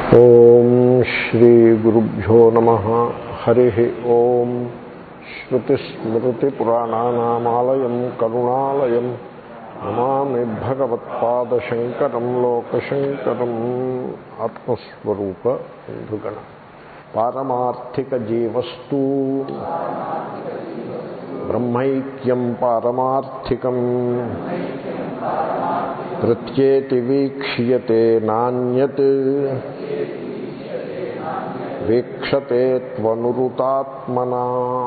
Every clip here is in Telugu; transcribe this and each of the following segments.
ఓం శ్రీ గురుభ్యో నమ హరి ఓం శ్రుతిస్మృతిపురాణానామాలయం కరుణాలయం నమామి భగవత్పాదశంకరం లోకశంకరం ఆత్మస్వరూప బంధుగణ పారమార్థిక జీవస్తు బ్రహ్మైక్యం పారమార్థికం ప్రత్యేతి వీక్ష్యతే నాణ్యత్ వీక్షతే త్వనురుతాత్మనా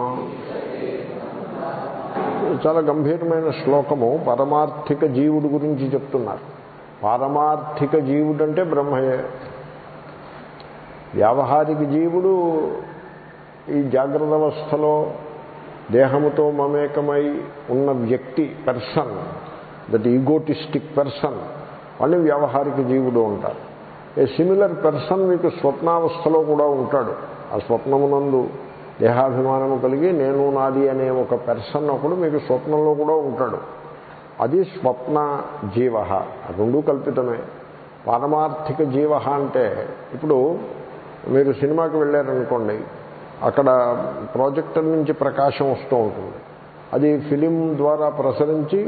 చాలా గంభీరమైన శ్లోకము పరమార్థిక జీవుడు గురించి చెప్తున్నారు పారమార్థిక జీవుడు అంటే బ్రహ్మయే వ్యావహారిక జీవుడు ఈ జాగ్రత్త అవస్థలో దేహముతో మమేకమై ఉన్న వ్యక్తి పర్సన్ దట్ ఈగోటిస్టిక్ పర్సన్ వాడిని వ్యావహారిక జీవుడు ఉంటారు ఏ సిమిలర్ పర్సన్ మీకు స్వప్నావస్థలో కూడా ఉంటాడు ఆ స్వప్నమునందు దేహాభిమానము కలిగి నేను నాది అనే ఒక పర్సన్ ఒకడు మీకు స్వప్నంలో కూడా ఉంటాడు అది స్వప్న జీవ రెండు కల్పితమే పారమార్థిక జీవ అంటే ఇప్పుడు మీరు సినిమాకి వెళ్ళారనుకోండి అక్కడ ప్రాజెక్టర్ నుంచి ప్రకాశం వస్తూ ఉంటుంది అది ఫిలిం ద్వారా ప్రసరించి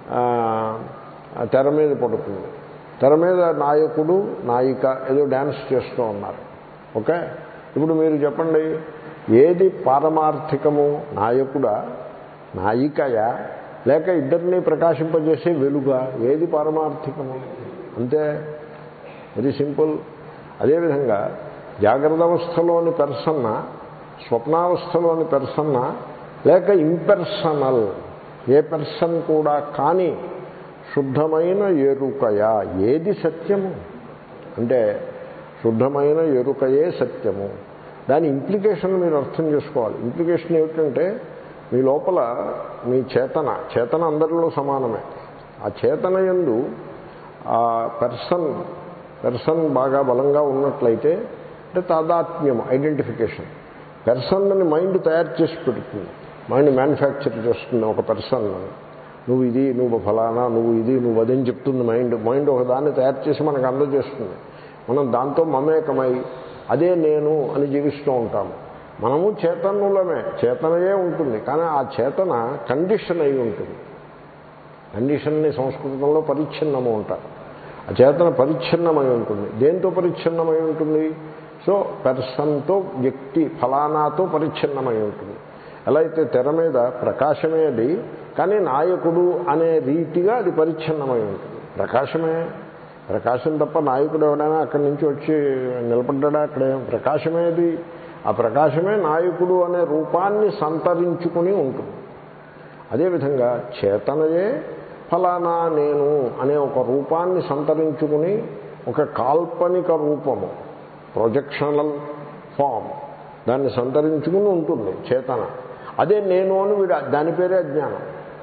తెర మీద పడుతుంది తెర మీద నాయకుడు నాయిక ఏదో డ్యాన్స్ చేస్తూ ఉన్నారు ఓకే ఇప్పుడు మీరు చెప్పండి ఏది పారమార్థికము నాయకుడా నాయికయా లేక ఇద్దరిని ప్రకాశింపజేసే వెలుగా ఏది పారమార్థికము అంతే వెరీ సింపుల్ అదేవిధంగా జాగ్రత్త అవస్థలోని పెర్సన్న స్వప్నావస్థలోని పెర్సన్న లేక ఇంపెర్సనల్ ఏ పెర్సన్ కూడా కానీ శుద్ధమైన ఎరుకయా ఏది సత్యము అంటే శుద్ధమైన ఎరుకయే సత్యము దాని ఇంప్లికేషన్ మీరు అర్థం చేసుకోవాలి ఇంప్లికేషన్ ఏమిటంటే మీ లోపల మీ చేతన చేతన అందరిలో సమానమే ఆ చేతన ఎందు ఆ పెర్సన్ పెర్సన్ బాగా బలంగా ఉన్నట్లయితే అంటే తాదాత్మ్యం ఐడెంటిఫికేషన్ పెర్సన్ని మైండ్ తయారు చేసి పెడుతుంది మైండ్ మ్యానుఫ్యాక్చర్ చేస్తుంది ఒక పర్సన్ నువ్వు ఇది నువ్వు ఫలానా నువ్వు ఇది నువ్వు అదని చెప్తుంది మైండ్ మైండ్ ఒక దాన్ని తయారు చేసి మనకు అందజేస్తుంది మనం దాంతో మమేకమై అదే నేను అని జీవిస్తూ ఉంటాము మనము చేతనులమే చేతనయే ఉంటుంది కానీ ఆ చేతన కండిషన్ అయి ఉంటుంది కండిషన్ని సంస్కృతంలో పరిచ్ఛిన్నము ఉంటారు ఆ చేతన పరిచ్ఛిన్నమై ఉంటుంది దేంతో పరిచ్ఛిన్నమై ఉంటుంది సో పెర్సన్తో వ్యక్తి ఫలానాతో పరిచ్ఛిన్నమై ఉంటుంది ఎలా అయితే తెర మీద ప్రకాశమే అది కానీ నాయకుడు అనే రీతిగా అది పరిచ్ఛిన్నమై ఉంటుంది ప్రకాశమే ప్రకాశం తప్ప నాయకుడు ఎవడైనా అక్కడి నుంచి వచ్చి నిలబడ్డా అక్కడే ప్రకాశమేది ఆ ప్రకాశమే నాయకుడు అనే రూపాన్ని సంతరించుకుని ఉంటుంది అదేవిధంగా చేతనయే ఫలానా నేను అనే ఒక రూపాన్ని సంతరించుకుని ఒక కాల్పనిక రూపము ప్రొజెక్షనల్ ఫామ్ దాన్ని సంతరించుకుని ఉంటుంది చేతన అదే నేను అని వీడు దాని పేరే అజ్ఞానం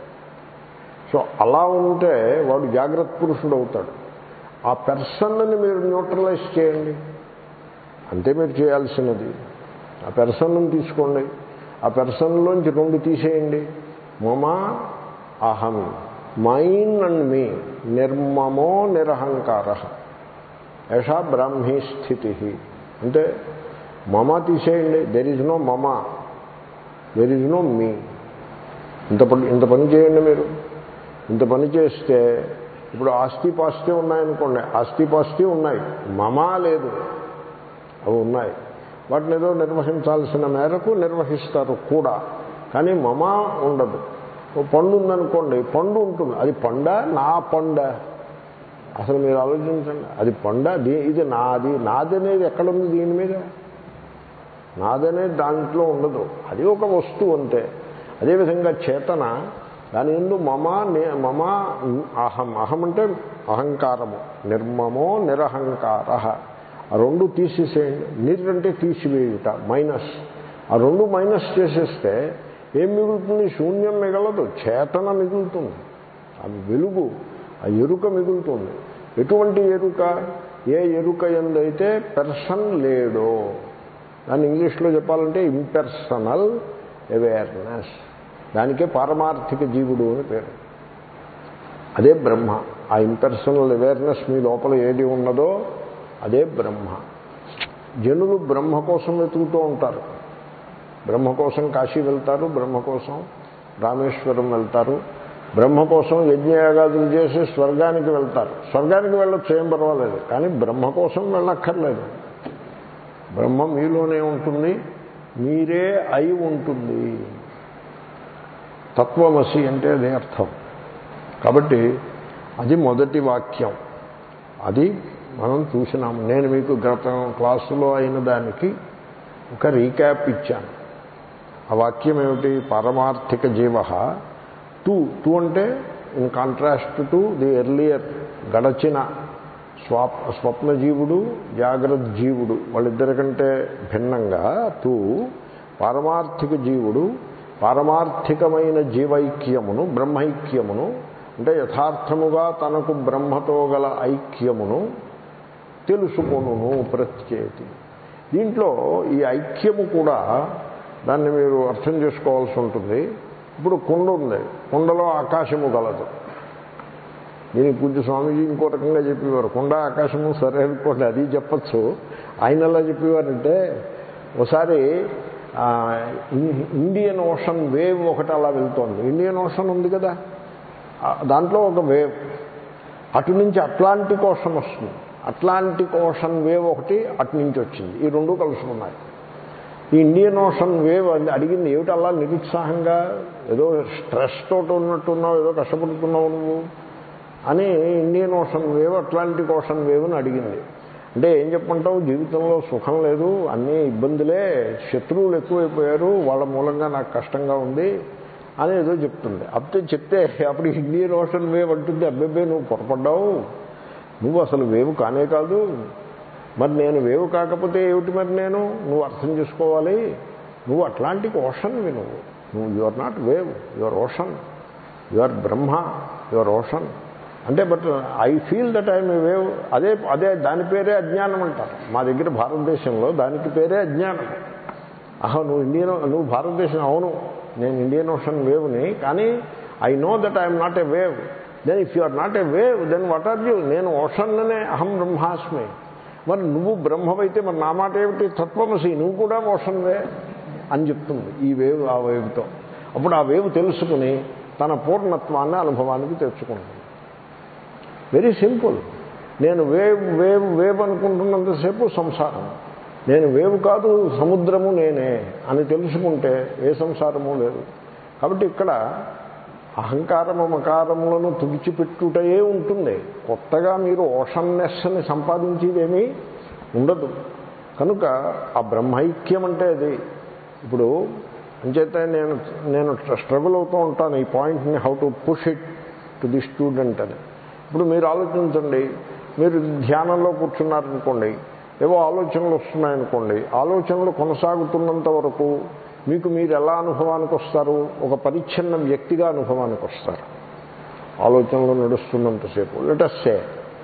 సో అలా ఉంటే వాడు జాగ్రత్త పురుషుడు అవుతాడు ఆ పెర్సన్ని మీరు న్యూట్రలైజ్ చేయండి అంతే మీరు చేయాల్సినది ఆ పెర్సన్ను తీసుకోండి ఆ పెర్సన్లోంచి రెండు తీసేయండి మమ అహం మైన్ అండ్ మీ నిర్మమో నిరహంకార యషా బ్రాహ్మీ స్థితి అంటే మమ తీసేయండి దెర్ ఈజ్ నో మమ దెర్ ఈజ్ నో మీ ఇంత పని ఇంత పని చేయండి మీరు ఇంత పని చేస్తే ఇప్పుడు ఆస్తి పాస్తి ఉన్నాయనుకోండి ఆస్తి పాస్తి ఉన్నాయి మమా లేదు అవి ఉన్నాయి వాటిని ఏదో నిర్వహించాల్సిన మేరకు నిర్వహిస్తారు కూడా కానీ మమా ఉండదు ఓ పండు ఉందనుకోండి పండు ఉంటుంది అది పండ నా పండ అసలు మీరు ఆలోచించండి అది పండ దీ ఇది నాది నాది అనేది ఎక్కడుంది దీని మీద నాదనేది దాంట్లో ఉండదు అది ఒక వస్తువు అంతే అదేవిధంగా చేతన దాని ఎందు మమ మమ అహం అహం అంటే అహంకారము నిర్మమో నిరహంకార ఆ రెండు తీసేసేయండి నిర్ అంటే తీసివేయుట మైనస్ ఆ రెండు మైనస్ చేసేస్తే ఏం మిగులుతుంది శూన్యం మిగలదు చేతన మిగులుతుంది అది వెలుగు ఆ ఎరుక మిగులుతుంది ఎటువంటి ఎరుక ఏ ఎరుక ఎందైతే పెర్సన్ లేడో దాన్ని ఇంగ్లీష్లో చెప్పాలంటే ఇంపెర్సనల్ అవేర్నెస్ దానికే పారమార్థిక జీవుడు అని పేరు అదే బ్రహ్మ ఆ ఇంపర్సనల్ అవేర్నెస్ మీ లోపల ఏది ఉన్నదో అదే బ్రహ్మ జనులు బ్రహ్మ కోసం వెతుకుతూ ఉంటారు బ్రహ్మ కోసం కాశీ వెళ్తారు బ్రహ్మ కోసం రామేశ్వరం వెళ్తారు బ్రహ్మ కోసం యజ్ఞయాగాదులు చేసి స్వర్గానికి వెళ్తారు స్వర్గానికి వెళ్ళొచ్చు ఏం పర్వాలేదు కానీ బ్రహ్మ కోసం వెళ్ళక్కర్లేదు బ్రహ్మ మీలోనే ఉంటుంది మీరే అయి ఉంటుంది తత్వమసి అంటే అదే అర్థం కాబట్టి అది మొదటి వాక్యం అది మనం చూసినాము నేను మీకు గత క్లాసులో అయిన దానికి ఒక రీక్యాప్ ఇచ్చాను ఆ వాక్యం ఏమిటి పారమార్థిక జీవ టూ టూ అంటే in contrast to the earlier గడచిన స్వాప్ స్వప్నజీవుడు జాగ్రత్త జీవుడు వాళ్ళిద్దరికంటే భిన్నంగా టూ పారమార్థిక జీవుడు పారమార్థికమైన జీవైక్యమును బ్రహ్మైక్యమును అంటే యథార్థముగా తనకు బ్రహ్మతో గల ఐక్యమును తెలుసుకొనును ప్రత్యేతి దీంట్లో ఈ ఐక్యము కూడా దాన్ని మీరు అర్థం చేసుకోవాల్సి ఉంటుంది ఇప్పుడు కుండ ఉంది కుండలో ఆకాశము గలదు దీనికి పూజ్య స్వామీజీ ఇంకో రకంగా చెప్పేవారు కుండ ఆకాశము సరే అనుకోండి అది చెప్పచ్చు ఆయన ఎలా చెప్పేవారంటే ఒకసారి ఆ, ఇన్- ఇండియన్ ఓషన్ వేవ్ ఒకటి అలా వెళ్తోంది ఇండియన్ ఓషన్ ఉంది కదా ఆ, దాంట్లో ఒక వేవ్ అటు నుంచి అట్లాంటిక్ ఓషన్ వస్తుంది అట్లాంటిక్ ఓషన్ వేవ్ ఒకటి అటు నుంచి వచ్చింది ఈ రెండు కలుసుకున్నాయి ఈ ఇండియన్ ఓషన్ వేవ్ అది అడిగింది ఏమిటి అలా నిరుత్సాహంగా ఏదో స్ట్రెస్ తోటి ఉన్నట్టున్నావు ఏదో కష్టపడుతున్నావు నువ్వు అని Indian Ocean wave Atlantic Ocean wave అని అడిగింది అంటే ఏం చెప్పంటావు జీవితంలో సుఖం లేదు అన్నీ ఇబ్బందులే శత్రువులు ఎక్కువైపోయారు వాళ్ళ మూలంగా నాకు కష్టంగా ఉంది అని ఏదో చెప్తుంది అప్పుడు చెప్తే అప్పుడు ఇండియన్ ఓషన్ వేవ్ అంటుంది అబ్బెబ్బే నువ్వు పొరపడ్డావు నువ్వు అసలు వేవ్ కానే కాదు మరి నేను వేవ్ కాకపోతే ఏమిటి మరి నేను నువ్వు అర్థం చేసుకోవాలి నువ్వు అట్లాంటిక్ ఓషన్వి నువ్వు నువ్వు you are not wave you are ocean you are Brahma you are ocean అంటే but I feel that I'm a wave అదే అదే దాని పేరే అజ్ఞానం అంటారు మా దగ్గర భారతదేశంలో దానికి పేరే అజ్ఞానం ఆహా నువ్వు ఇండియన్ నువ్వు భారతదేశం అవును నేను ఇండియన్ ఓషన్ వేవ్ని కానీ I know that I'm not a wave then if you are not a wave then what are you నేను ఓషన్నే అహం బ్రహ్మాస్మి మరి నువ్వు బ్రహ్మవైతే మరి నా మాట ఏమిటి తత్వమసి నువ్వు కూడా ఓషన్వే అని చెప్తుంది ఈ వేవ్ ఆ వేవ్తో అప్పుడు ఆ వేవ్ తెలుసుకుని తన పూర్ణత్వాన్ని అనుభవానికి తెచ్చుకుంటుంది వెరీ సింపుల్ నేను వేవ్ వేవ్ వేవ్ అనుకుంటున్నంతసేపు సంసారం నేను వేవ్ కాదు సముద్రము నేనే అని తెలుసుకుంటే ఏ సంసారము లేదు కాబట్టి ఇక్కడ అహంకారము మకారములను తుడిచిపెట్టుటయే ఉంటుంది కొత్తగా మీరు ఓషన్నెస్ని సంపాదించేదేమీ ఉండదు కనుక ఆ బ్రహ్మైక్యం అంటే అది ఇప్పుడు అంచేత నేను నేను స్ట్రగుల్ అవుతూ ఉంటాను ఈ పాయింట్ని how to push it to the student అని ఇప్పుడు మీరు ఆలోచించండి మీరు ధ్యానంలో కూర్చున్నారనుకోండి ఏవో ఆలోచనలు వస్తున్నాయనుకోండి ఆలోచనలు కొనసాగుతున్నంత వరకు మీకు మీరు ఎలా అనుభవానికి వస్తారు ఒక పరిచ్ఛిన్న వ్యక్తిగా అనుభవానికి వస్తారు ఆలోచనలు నడుస్తున్నంతసేపు లెటస్సే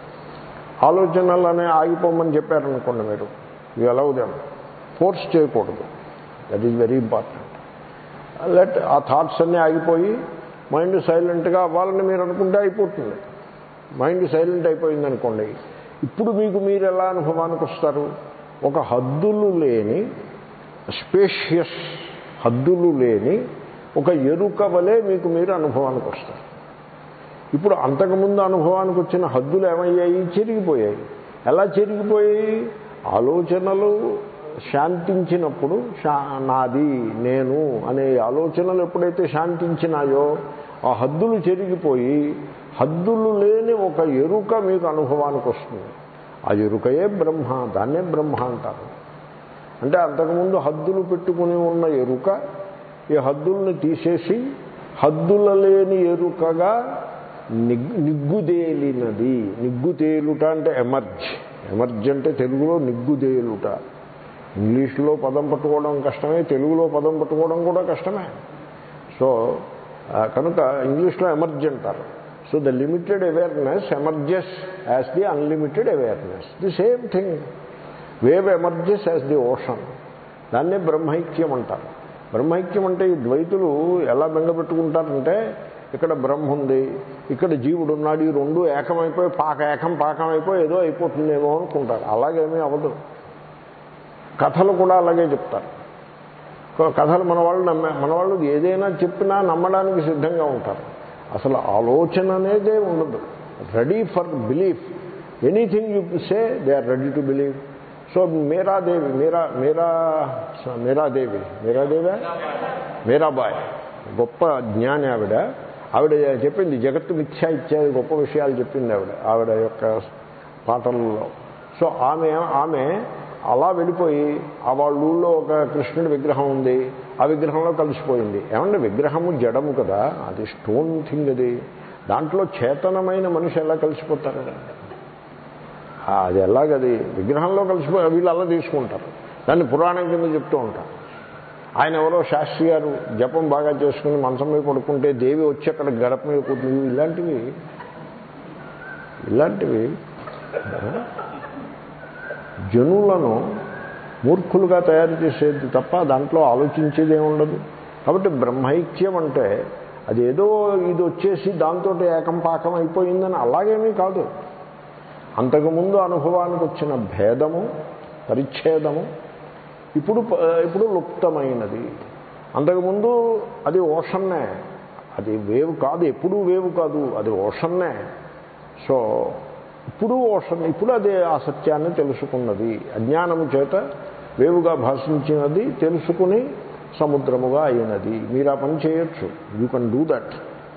ఆలోచనలనే ఆగిపోమని చెప్పారనుకోండి మీరు యూ అలౌ దెమ్ ఫోర్స్ చేయకూడదు that is very important let ఆ థాట్స్ అన్నీ ఆగిపోయి మైండ్ సైలెంట్గా అవ్వాలని మీరు అనుకుంటే అయిపోతుంది మైండ్ సైలెంట్ అయిపోయింది అనుకోండి ఇప్పుడు మీకు మీరు ఎలా అనుభవానికి వస్తారు ఒక హద్దులు లేని స్పేషియస్ హద్దులు లేని ఒక ఎరుక వలె మీకు మీరు అనుభవానికి వస్తారు ఇప్పుడు అంతకుముందు అనుభవానికి వచ్చిన హద్దులు ఏమయ్యాయి చెరిగిపోయాయి ఎలా చెరిగిపోయాయి ఆలోచనలు శాంతించినప్పుడు శా నాది నేను అనే ఆలోచనలు ఎప్పుడైతే శాంతించినాయో ఆ హద్దులు చెరిగిపోయి హద్దులు లేని ఒక ఎరుక మీకు అనుభవానికి వస్తుంది ఆ ఎరుకయే బ్రహ్మ దాన్నే బ్రహ్మ అంటారు అంటే అంతకుముందు హద్దులు పెట్టుకుని ఉన్న ఎరుక ఈ హద్దుల్ని తీసేసి హద్దుల లేని ఎరుకగా నిగ్ నిగ్గుదేలినది నిగ్గుతేలుట అంటే ఎమర్జ్ ఎమర్జ్ అంటే తెలుగులో నిగ్గుదేలుట ఇంగ్లీష్లో పదం పట్టుకోవడం కష్టమే తెలుగులో పదం పట్టుకోవడం కూడా కష్టమే సో ఆ, కనుక ఇంగ్లీష్లో ఎమర్జ్ అంటారు so the limited awareness emerges as the unlimited awareness the same thing wave emerges as the ocean దాన్నే బ్రహ్మైక్యం అంటారు బ్రహ్మైక్యం అంటే ఈ ద్వైతులు ఎలా బెంగపెట్టుకుంటారంటే ఇక్కడ బ్రహ్మ ఉంది ఇక్కడ జీవుడు ఉన్నాడు ఈ రెండు ఏకమైపోయి పాక ఏకం పాకం అయిపోయి ఏదో అయిపోతుందేమో అనుకుంటారు అలాగేమీ అవ్వదు కథలు కూడా అలాగే చెప్తారు క- కథలు మన వాళ్ళు నమ్మే మన వాళ్ళు ఏదైనా చెప్పినా నమ్మడానికి సిద్ధంగా ఉంటారు అసలు ఆలోచన అనేదే ఉండదు ready for belief anything you say they are ready to believe so Meeradevi Meera Meera Meeradevi మీరాదేవా మీరాబాయ్ గొప్ప జ్ఞాని ఆవిడ ఆవిడ చెప్పింది జగత్తు మిథ్యా ఇత్యాది గొప్ప విషయాలు చెప్పింది ఆవిడ ఆవిడ యొక్క పాటలలో సో ఆమె ఆమె అలా వెళ్ళిపోయి ఆ వాళ్ళ ఊళ్ళో ఒక కృష్ణుడి విగ్రహం ఉంది ఆ విగ్రహంలో కలిసిపోయింది ఏమంటే విగ్రహము జడము కదా అది స్టోన్ థింగ్ అది దాంట్లో చేతనమైన మనిషి ఎలా కలిసిపోతారు ఆ, అది ఎలాగది విగ్రహంలో కలిసిపో వీళ్ళు అలా తీసుకుంటారు దాన్ని పురాణం కింద చెప్తూ ఉంటారు ఆయన ఎవరో శాస్త్రి గారు జపం బాగా చేసుకుని మంచం మీద పడుకుంటే దేవి వచ్చి అక్కడ గడప మీద కూర్చుంది ఇలాంటివి ఇలాంటివి ఆ, జనులను మూర్ఖులుగా తయారు చేసేది తప్ప దాంట్లో ఆలోచించేది ఏముండదు కాబట్టి బ్రహ్మైక్యం అంటే అది ఏదో ఇది వచ్చేసి దాంతో ఏకం పాకం అయిపోయిందని అలాగేమీ కాదు అంతకుముందు అనుభవానికి వచ్చిన భేదము పరిచ్ఛేదము ఇప్పుడు ప- ఇప్పుడు లుప్తమైనది అంతకుముందు అది ఓషన్నే అది వేవ్ కాదు ఎప్పుడూ వేవ్ కాదు అది ఓషన్నే సో ఇప్పుడు ఓషన్ ఇప్పుడు అదే ఆ సత్యాన్ని తెలుసుకున్నది అజ్ఞానము చేత వేవుగా భాషించినది తెలుసుకుని సముద్రముగా అయినది మీరు ఆ పని చేయొచ్చు యూ కెన్ డూ దట్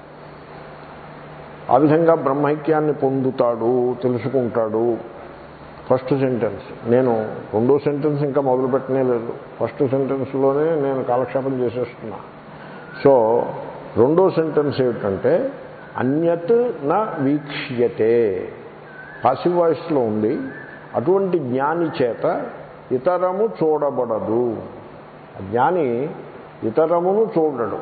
ఆ విధంగా బ్రహ్మైక్యాన్ని పొందుతాడు తెలుసుకుంటాడు ఫస్ట్ సెంటెన్స్ నేను రెండో సెంటెన్స్ ఇంకా మొదలు పెట్టనే లేదు ఫస్ట్ సెంటెన్స్లోనే నేను కాలక్షేపం చేసేస్తున్నా సో రెండో సెంటెన్స్ ఏమిటంటే అన్యత్ నా వీక్ష్యతే పాసివ్ వాయిస్లో ఉంది అటువంటి జ్ఞాని చేత ఇతరము చూడబడదు ఆ జ్ఞాని ఇతరమును చూడడు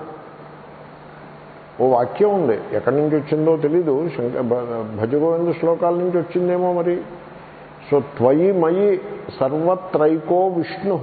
ఓ వాక్యం ఉంది ఎక్కడి నుంచి వచ్చిందో తెలీదు శంక భ- భజగోవింద శ్లోకాల నుంచి వచ్చిందేమో మరి సో త్వయి మయి సర్వత్రైకో విష్ణు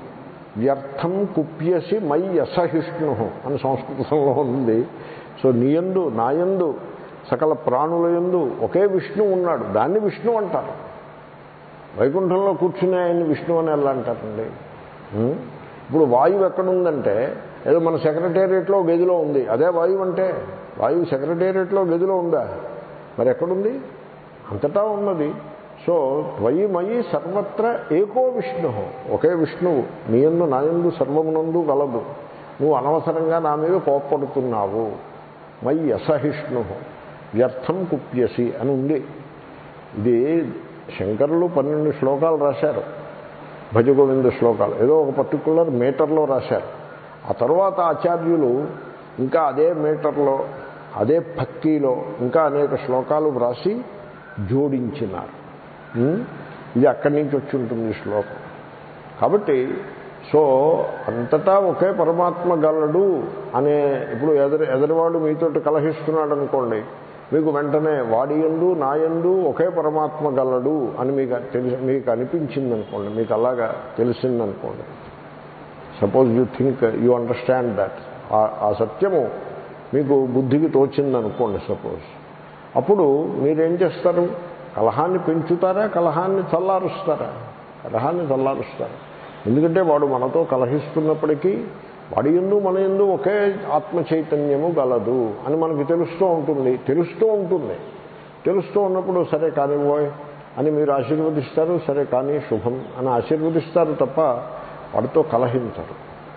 వ్యర్థం కుప్యసి మయి అసహిష్ణు అని సంస్కృతంలో ఉంది సో నీయందు నాయందు సకల ప్రాణుల యందు ఒకే విష్ణు ఉన్నాడు దాన్ని విష్ణు అంటారు వైకుంఠంలో కూర్చునే ఆయన్ని విష్ణు అని ఎలా అంటారండి ఉం? ఇప్పుడు వాయువు ఎక్కడుందంటే ఏదో మన సెక్రటేరియట్లో గదిలో ఉంది అదే వాయువు అంటే వాయువు సెక్రటేరియట్లో గదిలో ఉందా మరి ఎక్కడుంది అంతటా ఉన్నది సో త్వయి మయి సర్వత్ర ఏకో విష్ణు ఒకే విష్ణువు నీయందు నాయందు సర్వమునందు గలదు నువ్వు అనవసరంగా నా మీద కోప్పడుతున్నావు మయి అసహిష్ణు వ్యర్థం కుప్యసి అని ఉంది ఇది శంకరులు పన్నెండు శ్లోకాలు రాశారు భజగోవింద శ్లోకాలు ఏదో ఒక పర్టికులర్ మీటర్లో రాశారు ఆ తర్వాత ఆచార్యులు ఇంకా అదే మీటర్లో అదే భక్తిలో ఇంకా అనేక శ్లోకాలు వ్రాసి జోడించినారు ఉం? ఇది అక్కడి నుంచి వచ్చి ఉంటుంది ఈ శ్లోకం కాబట్టి సో అంతటా ఒకే పరమాత్మ గలడు అనే ఇప్పుడు ఎదరి ఎదరివాడు మీతోటి కలహిస్తున్నాడు అనుకోండి మీకు వెంటనే వాడి ఎందు నాయందు ఒకే పరమాత్మ గలడు అని మీకు తెలిసి మీకు అనిపించింది అనుకోండి మీకు అలాగా తెలిసిందనుకోండి suppose you think you understand that ఆ సత్యము మీకు బుద్ధికి తోచిందనుకోండి సపోజ్ అప్పుడు మీరేం చేస్తారు కలహాన్ని పెంచుతారా కలహాన్ని చల్లారుస్తారా కలహాన్ని చల్లారుస్తారు ఎందుకంటే వాడు మనతో కలహిస్తున్నప్పటికీ వాడి ఎందు మన ఎందు ఒకే ఆత్మ చైతన్యము గలదు అని మనకి తెలుస్తూ ఉంటుంది తెలుస్తూ ఉంటుంది తెలుస్తూ ఉన్నప్పుడు సరే కానివ్వోయ్ అని మీరు ఆశీర్వదిస్తారు సరే కానీ శుభం అని ఆశీర్వదిస్తారు తప్ప వాడితో కలహించరు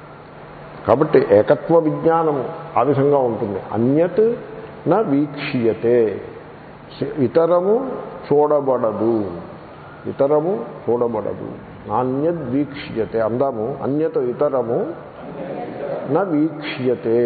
కాబట్టి ఏకత్వ విజ్ఞానము ఆ విధంగా ఉంటుంది అన్యత్ నా వీక్ష్యతే ఇతరము చూడబడదు ఇతరము చూడబడదు నాణ్యద్ వీక్ష్యతే అందాము అన్యత ఇతరము నా వీక్ష్యతే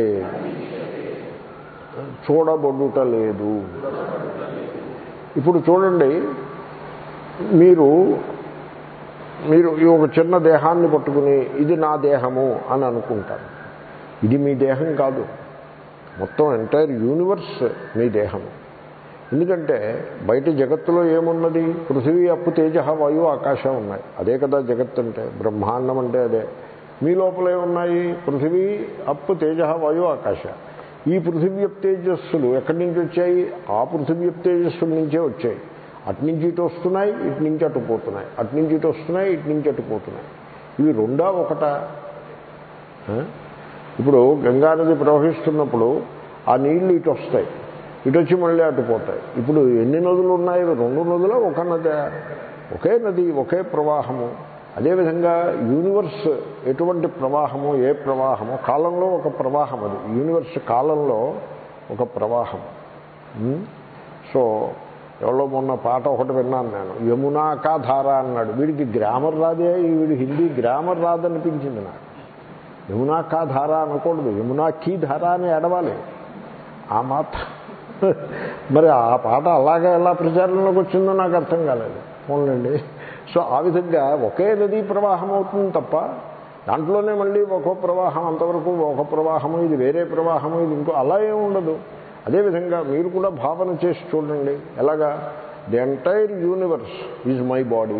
చూడబడుట లేదు ఇప్పుడు చూడండి మీరు మీరు ఈ ఒక చిన్న దేహాన్ని పట్టుకుని ఇది నా దేహము అని అనుకుంటారు ఇది మీ దేహం కాదు మొత్తం ఎంటైర్ యూనివర్స్ మీ దేహము ఎందుకంటే బయట జగత్తులో ఏమున్నది పృథివీ అప్పు తేజ వాయువు ఆకాశం ఉన్నాయి అదే కదా జగత్ అంటే బ్రహ్మాండం అంటే అదే మీ లోపలే ఉన్నాయి పృథివీ అప్పు తేజ వాయువు ఆకాశ ఈ పృథివ్యప్ తేజస్సులు ఎక్కడి నుంచి వచ్చాయి ఆ పృథివ్యప్ తేజస్సుల నుంచే వచ్చాయి అటు నుంచి ఇటు వస్తున్నాయి ఇటు నుంచి అటు పోతున్నాయి అటు నుంచి ఇటు వస్తున్నాయి ఇటు నుంచి అటు పోతున్నాయి ఇవి రెండా ఒకటా ఆ? ఇప్పుడు గంగానది ప్రవహిస్తున్నప్పుడు ఆ నీళ్లు ఇటు వస్తాయి ఇటు వచ్చి మళ్ళీ అటు పోతాయి ఇప్పుడు ఎన్ని నదులు ఉన్నాయి రెండు నదుల ఒక నది ఒకే నది ఒకే ప్రవాహము అదేవిధంగా యూనివర్స్ ఎటువంటి ప్రవాహము ఏ ప్రవాహము కాలంలో ఒక ప్రవాహం అది యూనివర్స్ కాలంలో ఒక ప్రవాహం ఉమ్? సో ఎవరో మొన్న పాట ఒకటి విన్నాను నేను యమునాకా ధార అన్నాడు వీడికి గ్రామర్ రాదే వీడి హిందీ గ్రామర్ రాదనిపించింది నాకు యమునాకా ధార అనకూడదు యమునా కీ ధార అని ఎడవాలి ఆ మాట మరి ఆ పాట అలాగే ఎలా ప్రచారంలోకి వచ్చిందో నాకు అర్థం కాలేదు పోన్లండి సో ఆ విధంగా ఒకే నదీ ప్రవాహం అవుతుంది తప్ప దాంట్లోనే మళ్ళీ ఒక ప్రవాహం అంతవరకు ఒక ప్రవాహము ఇది వేరే ప్రవాహము ఇది ఇంకో అలా ఏమి ఉండదు అదేవిధంగా మీరు కూడా భావన చేసి చూడండి ఎలాగా the entire universe is my body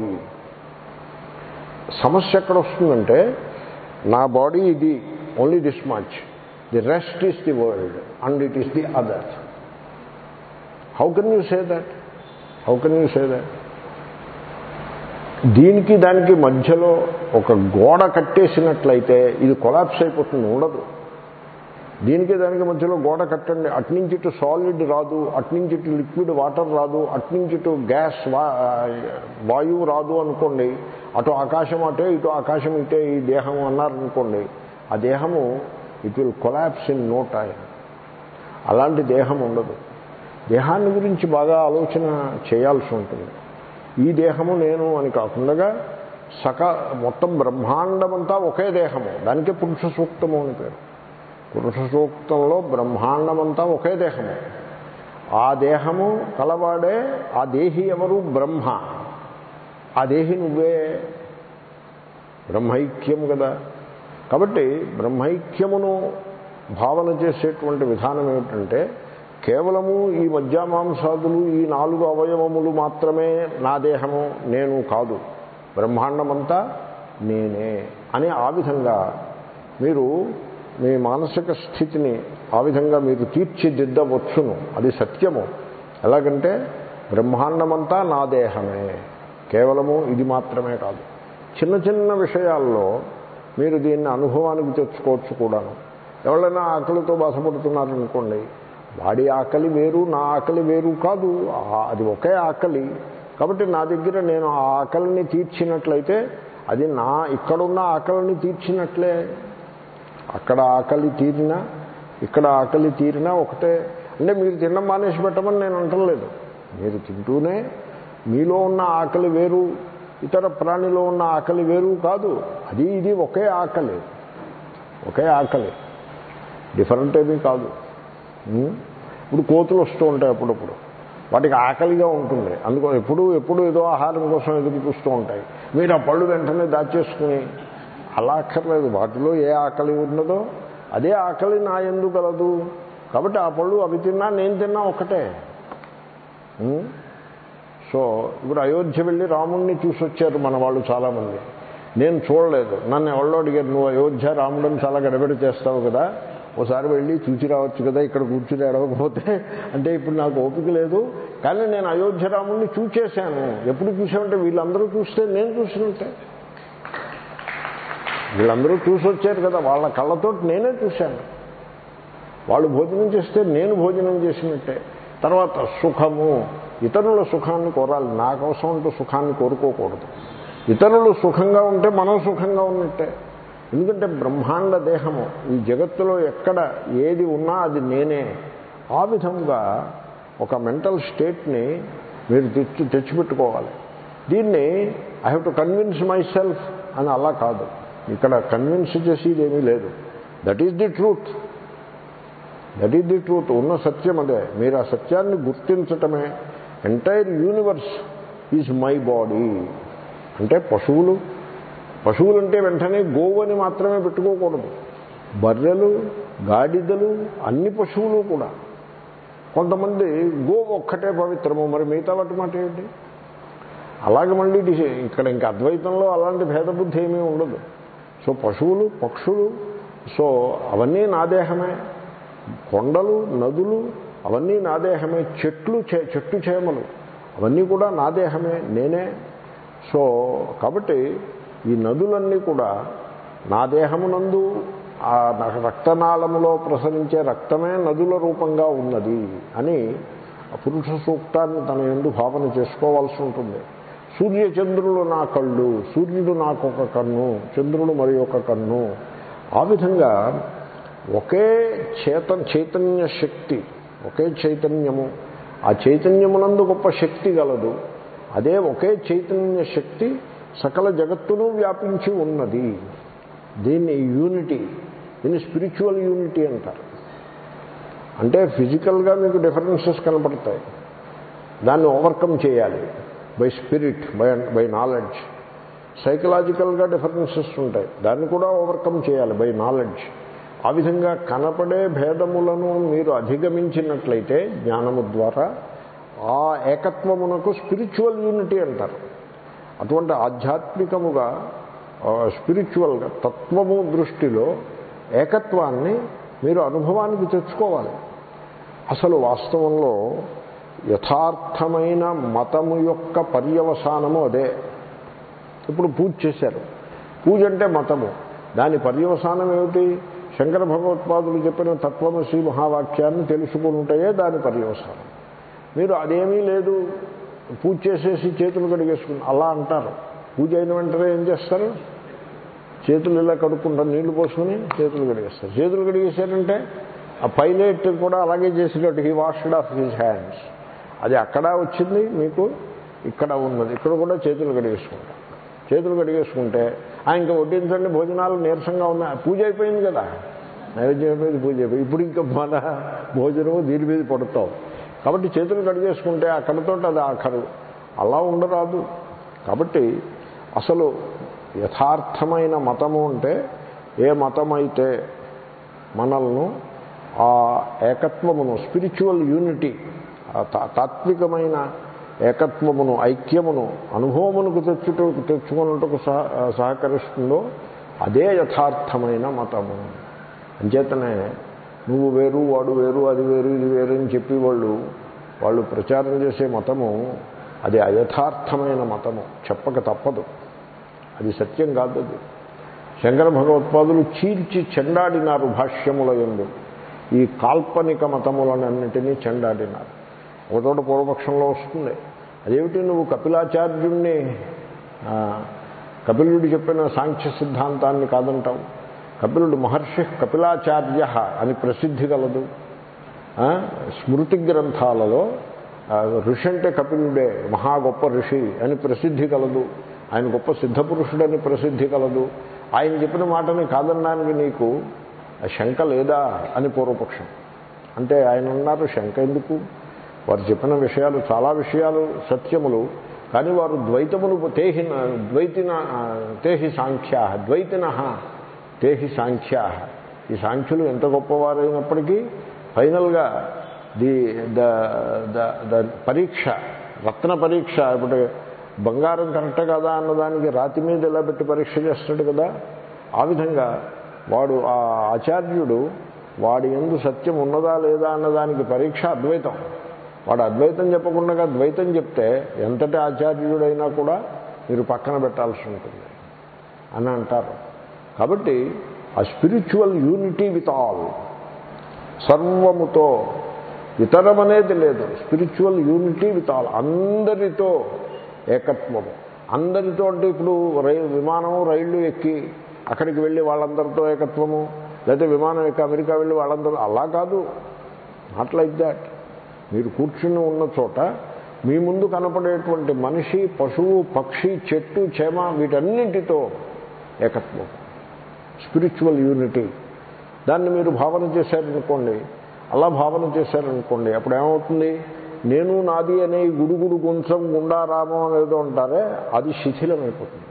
సమస్య ఎక్కడ వస్తుందంటే నా బాడీ ఇది only this much the rest is the world and it is the other how can you say that how can you say that దీనికి దానికి మధ్యలో ఒక గోడ కట్టేసినట్లయితే ఇది కొలాప్స్ అయిపోతుంది ఉండదు దీనికి దానికి మధ్యలో గోడ కట్టండి అట్నుంచి ఇటు సాలిడ్ రాదు అట్నుంచి ఇటు లిక్విడ్ వాటర్ రాదు అట్నుంచి ఇటు గ్యాస్ వా- వాయువు రాదు అనుకోండి అటు ఆకాశం అటే ఇటు ఆకాశం ఇటే ఈ దేహం అన్నారనుకోండి ఆ దేహము it will collapse in no time అలాంటి దేహం ఉండదు దేహాన్ని గురించి బాగా ఆలోచన చేయాల్సి ఉంటుంది ఈ దేహము నేను అని కాకుండా సక మొత్తం బ్రహ్మాండమంతా ఒకే దేహము దానికే పురుష సూక్తము అని పేరు పురుష సూక్తంలో బ్రహ్మాండమంతా ఒకే దేహము ఆ దేహము కలవాడే ఆ దేహి ఎవరు బ్రహ్మ ఆ దేహి నువ్వే బ్రహ్మైక్యం కదా కాబట్టి బ్రహ్మైక్యమును భావన చేసేటువంటి విధానం ఏమిటంటే కేవలము ఈ మధ్యామాంసాదులు ఈ నాలుగు అవయవములు మాత్రమే నా దేహము నేను కాదు బ్రహ్మాండమంతా నేనే అని ఆ విధంగా మీరు మీ మానసిక స్థితిని ఆ విధంగా మీరు తీర్చిదిద్దవచ్చును అది సత్యము ఎలాగంటే బ్రహ్మాండమంతా నా దేహమే కేవలము ఇది మాత్రమే కాదు చిన్న చిన్న విషయాల్లో మీరు దీన్ని అనుభవానికి తెచ్చుకోవచ్చు కూడాను ఎవరైనా ఆకలితో బాధపడుతున్నారనుకోండి వాడి ఆకలి వేరు నా ఆకలి వేరు కాదు ఆ- అది ఒకే ఆకలి కాబట్టి నా దగ్గర నేను ఆ ఆకలిని తీర్చినట్లయితే అది నా ఇక్కడున్న ఆకలిని తీర్చినట్లే అక్కడ ఆకలి తీరినా ఇక్కడ ఆకలి తీరినా ఒకటే అంటే మీరు తినడం మానేసి పెట్టమని నేను అంటలేదు మీరు తింటూనే మీలో ఉన్న ఆకలి వేరు ఇతర ప్రాణిలో ఉన్న ఆకలి వేరు కాదు అది ఇది ఒకే ఆకలి ఒకే ఆకలి డిఫరెంట్ ఏమీ కాదు ఉం? ఇప్పుడు కోతులు వస్తూ ఉంటాయి అప్పుడప్పుడు వాటికి ఆకలిగా ఉంటుంది అందుకో ఎప్పుడు ఎప్పుడు ఏదో ఆహారం కోసం ఎదురు చూస్తూ ఉంటాయి మీరు ఆ పళ్ళు వెంటనే దాచేసుకుని అలా అక్కర్లేదు వాటిలో ఏ ఆకలి ఉన్నదో అదే ఆకలి నా ఎందు గలదు కాబట్టి ఆ పళ్ళు అవి తిన్నా నేను తిన్నా ఒకటే ఉం? సో ఇప్పుడు అయోధ్య వెళ్ళి రాముణ్ణి చూసి వచ్చారు మన వాళ్ళు చాలామంది నేను చూడలేదు నన్ను ఎవరో అడిగారు నువ్వు అయోధ్య రాముడిని చాలా గడబడి చేస్తావు కదా ఓసారి వెళ్ళి చూసి రావచ్చు కదా ఇక్కడ కూర్చుని అడగకపోతే అంటే ఇప్పుడు నాకు ఓపిక లేదు కానీ నేను అయోధ్య రాముడిని చూచేశాను ఎప్పుడు చూసామంటే వీళ్ళందరూ చూస్తే నేను చూసినట్టే వీళ్ళందరూ చూసి వచ్చారు కదా వాళ్ళ కళ్ళతో నేనే చూశాను వాళ్ళు భోజనం చేస్తే నేను భోజనం చేసినట్టే తర్వాత సుఖము ఇతరుల సుఖాన్ని కోరాలి నా కోసం అంటూ సుఖాన్ని కోరుకోకూడదు ఇతరులు సుఖంగా ఉంటే మనం సుఖంగా ఉన్నట్టే ఎందుకంటే బ్రహ్మాండ దేహము ఈ జగత్తులో ఎక్కడ ఏది ఉన్నా అది నేనే ఆ విధంగా ఒక మెంటల్ స్టేట్ని మీరు తెచ్చి తెచ్చిపెట్టుకోవాలి దీన్ని I have to convince myself అని అలా కాదు ఇక్కడ కన్విన్స్ చేసేది ఏమీ లేదు that is the truth that is the truth ఉన్న సత్యం అదే మీరు ఆ సత్యాన్ని గుర్తించటమే entire universe is my body అంటే పశువులు పశువులు అంటే వెంటనే గోవు అని మాత్రమే పెట్టుకోకూడదు బర్రెలు గాడిదలు అన్ని పశువులు కూడా కొంతమంది గోవు ఒక్కటే పవిత్రము మరి మిగతా వాటి మాట ఏంటి అలాగే మళ్ళీ ఇది- ఇక్కడ ఇంకా అద్వైతంలో అలాంటి భేదబుద్ధి ఏమీ ఉండదు సో పశువులు పక్షులు సో అవన్నీ నా దేహమే కొండలు నదులు అవన్నీ నా దేహమే చెట్లు చే- చెట్టు చేమలు అవన్నీ కూడా నా దేహమే నేనే సో కాబట్టి ఈ నదులన్నీ కూడా నా దేహమునందు ఆ రక్తనాళములో ప్రసరించే రక్తమే నదుల రూపంగా ఉన్నది అని ఆ పురుష సూక్తాన్ని తన ఎందు భావన చేసుకోవాల్సి ఉంటుంది సూర్యచంద్రులు నా కళ్ళు సూర్యుడు నాకొక కన్ను చంద్రుడు మరి ఒక కన్ను ఆ విధంగా ఒకే చేత చైతన్య శక్తి ఒకే చైతన్యము ఆ చైతన్యమునందు గొప్ప శక్తి గలదు అదే ఒకే చైతన్య శక్తి సకల జగత్తును వ్యాపించి ఉన్నది దీన్ని యూనిటీ దీన్ని స్పిరిచువల్ యూనిటీ అంటారు అంటే ఫిజికల్గా మీకు డిఫరెన్సెస్ కనపడతాయి దాన్ని ఓవర్కమ్ చేయాలి by spirit by by knowledge సైకలాజికల్గా డిఫరెన్సెస్ ఉంటాయి దాన్ని కూడా ఓవర్కమ్ చేయాలి బై నాలెడ్జ్ ఆ విధంగా కనపడే భేదములను మీరు అధిగమించినట్లయితే జ్ఞానము ద్వారా ఆ ఏకత్వమునకు స్పిరిచువల్ యూనిటీ అంటారు అటువంటి ఆధ్యాత్మికముగా స్పిరిచువల్గా తత్వము దృష్టిలో ఏకత్వాన్ని మీరు అనుభవానికి తెచ్చుకోవాలి అసలు వాస్తవంలో యథార్థమైన మతము యొక్క పర్యవసానము అదే ఇప్పుడు పూజ చేశారు పూజ అంటే మతము దాని పర్యవసానం ఏమిటి శంకర భగవత్పాదులు చెప్పిన తత్వమసి మహావాక్యాన్ని తెలుసుకుంటాయే దాని పర్యవసానం మీరు అదేమీ లేదు పూజ చేసేసి చేతులు కడిగేసుకుని అలా అంటారు పూజ అయిన వెంటనే ఏం చేస్తారు చేతులు ఇలా కడుక్కుంటారు నీళ్లు పోసుకుని చేతులు కడిగేస్తారు చేతులు కడిగేశారంటే ఆ పైలట్ కూడా అలాగే చేసినట్టు he washed off his hands అది అక్కడ వచ్చింది మీకు ఇక్కడ ఉన్నది ఇక్కడ కూడా చేతులు కడిగేసుకుంటారు చేతులు కడిగేసుకుంటే ఆ ఇంకా వడ్డించండి భోజనాలు నీరసంగా ఉన్నాయి పూజ అయిపోయింది కదా నైవేద్యం అయిపోయింది పూజ అయిపోయింది ఇప్పుడు ఇంకా మన భోజనము దీని మీద పడుతాం కాబట్టి చేతులు కడిగేసుకుంటే అక్కడితో అది ఆఖరు అలా ఉండరాదు కాబట్టి అసలు యథార్థమైన మతము అంటే ఏ మతమైతే మనల్ని ఆ ఏకత్వమును స్పిరిచువల్ యూనిటీ తాత్వికమైన ఏకత్వమును ఐక్యమును అనుభవమునకు తెచ్చుట తెచ్చుకున్నట్టుకు సహ సహకరిస్తుందో అదే యథార్థమైన మతము అంచేతనే నువ్వు వేరు వాడు వేరు అది వేరు ఇది వేరు అని చెప్పి వాళ్ళు వాళ్ళు ప్రచారం చేసే మతము అది అయథార్థమైన మతము చెప్పక తప్పదు అది సత్యం కాదు అది శంకర భగవత్పాదులు చీల్చి చెండాడినారు భాష్యముల ఎందు ఈ కాల్పనిక మతములనన్నిటినీ చెండాడినారు ఒక చోట పూర్వపక్షంలో వస్తుంది అదేమిటి నువ్వు కపిలాచార్యుణ్ణి కపిలుడు చెప్పిన సాంఖ్య సిద్ధాంతాన్ని కాదంటావు కపిలుడు మహర్షి కపిలాచార్య అని ప్రసిద్ధి కలదు స్మృతి గ్రంథాలలో ఋషి అంటే కపిలుడే మహా గొప్ప ఋషి అని ప్రసిద్ధి కలదు ఆయన గొప్ప సిద్ధపురుషుడని ప్రసిద్ధి కలదు ఆయన చెప్పిన మాటని కాదనడానికి నీకు శంక లేదా అని పూర్వపక్షం అంటే ఆయన ఉన్నారు శంక ఎందుకు వారు చెప్పిన విషయాలు చాలా విషయాలు సత్యములు కానీ వారు ద్వైతములు తేహి ద్వైతిన తేహి సాంఖ్యా ద్వైతిన తేహి సాంఖ్యా ఈ సాంఖ్యులు ఎంత గొప్పవారైనప్పటికీ ఫైనల్గా ది ద ద పరీక్ష రత్న పరీక్ష ఇప్పుడు బంగారం కరెక్ట్ కదా అన్నదానికి రాతి మీద ఎలా పెట్టి పరీక్ష చేస్తాడు కదా ఆ విధంగా వాడు ఆ ఆచార్యుడు వాడి ఎందు సత్యం ఉన్నదా లేదా అన్నదానికి పరీక్ష అద్వైతం వాడు అద్వైతం చెప్పకుండా ద్వైతం చెప్తే ఎంతటి ఆచార్యుడైనా కూడా మీరు పక్కన పెట్టాల్సి ఉంటుంది అని అంటారు కాబట్టి ఆ స్పిరిచువల్ యూనిటీ విత్ ఆల్ సర్వముతో ఇతరమనేది లేదు స్పిరిచువల్ యూనిటీ విత్ ఆల్ అందరితో ఏకత్వము అందరితో అంటే ఇప్పుడు రైలు విమానం రైళ్లు ఎక్కి అక్కడికి వెళ్ళి వాళ్ళందరితో ఏకత్వము లేకపోతే విమానం ఎక్కి అమెరికా వెళ్ళి వాళ్ళందరూ అలా కాదు నాట్ లైక్ దాట్ మీరు కూర్చుని ఉన్న చోట మీ ముందు కనపడేటువంటి మనిషి పశువు పక్షి చెట్టు చేమ వీటన్నింటితో ఏకత్వం స్పిరిచువల్ యూనిటీ దాన్ని మీరు భావన చేశారనుకోండి అలా భావన చేశారనుకోండి అప్పుడు ఏమవుతుంది నేను నాది అనే గుడుగుడు కొంచెం గుండారామం అనేదో అంటారే అది శిథిలమైపోతుంది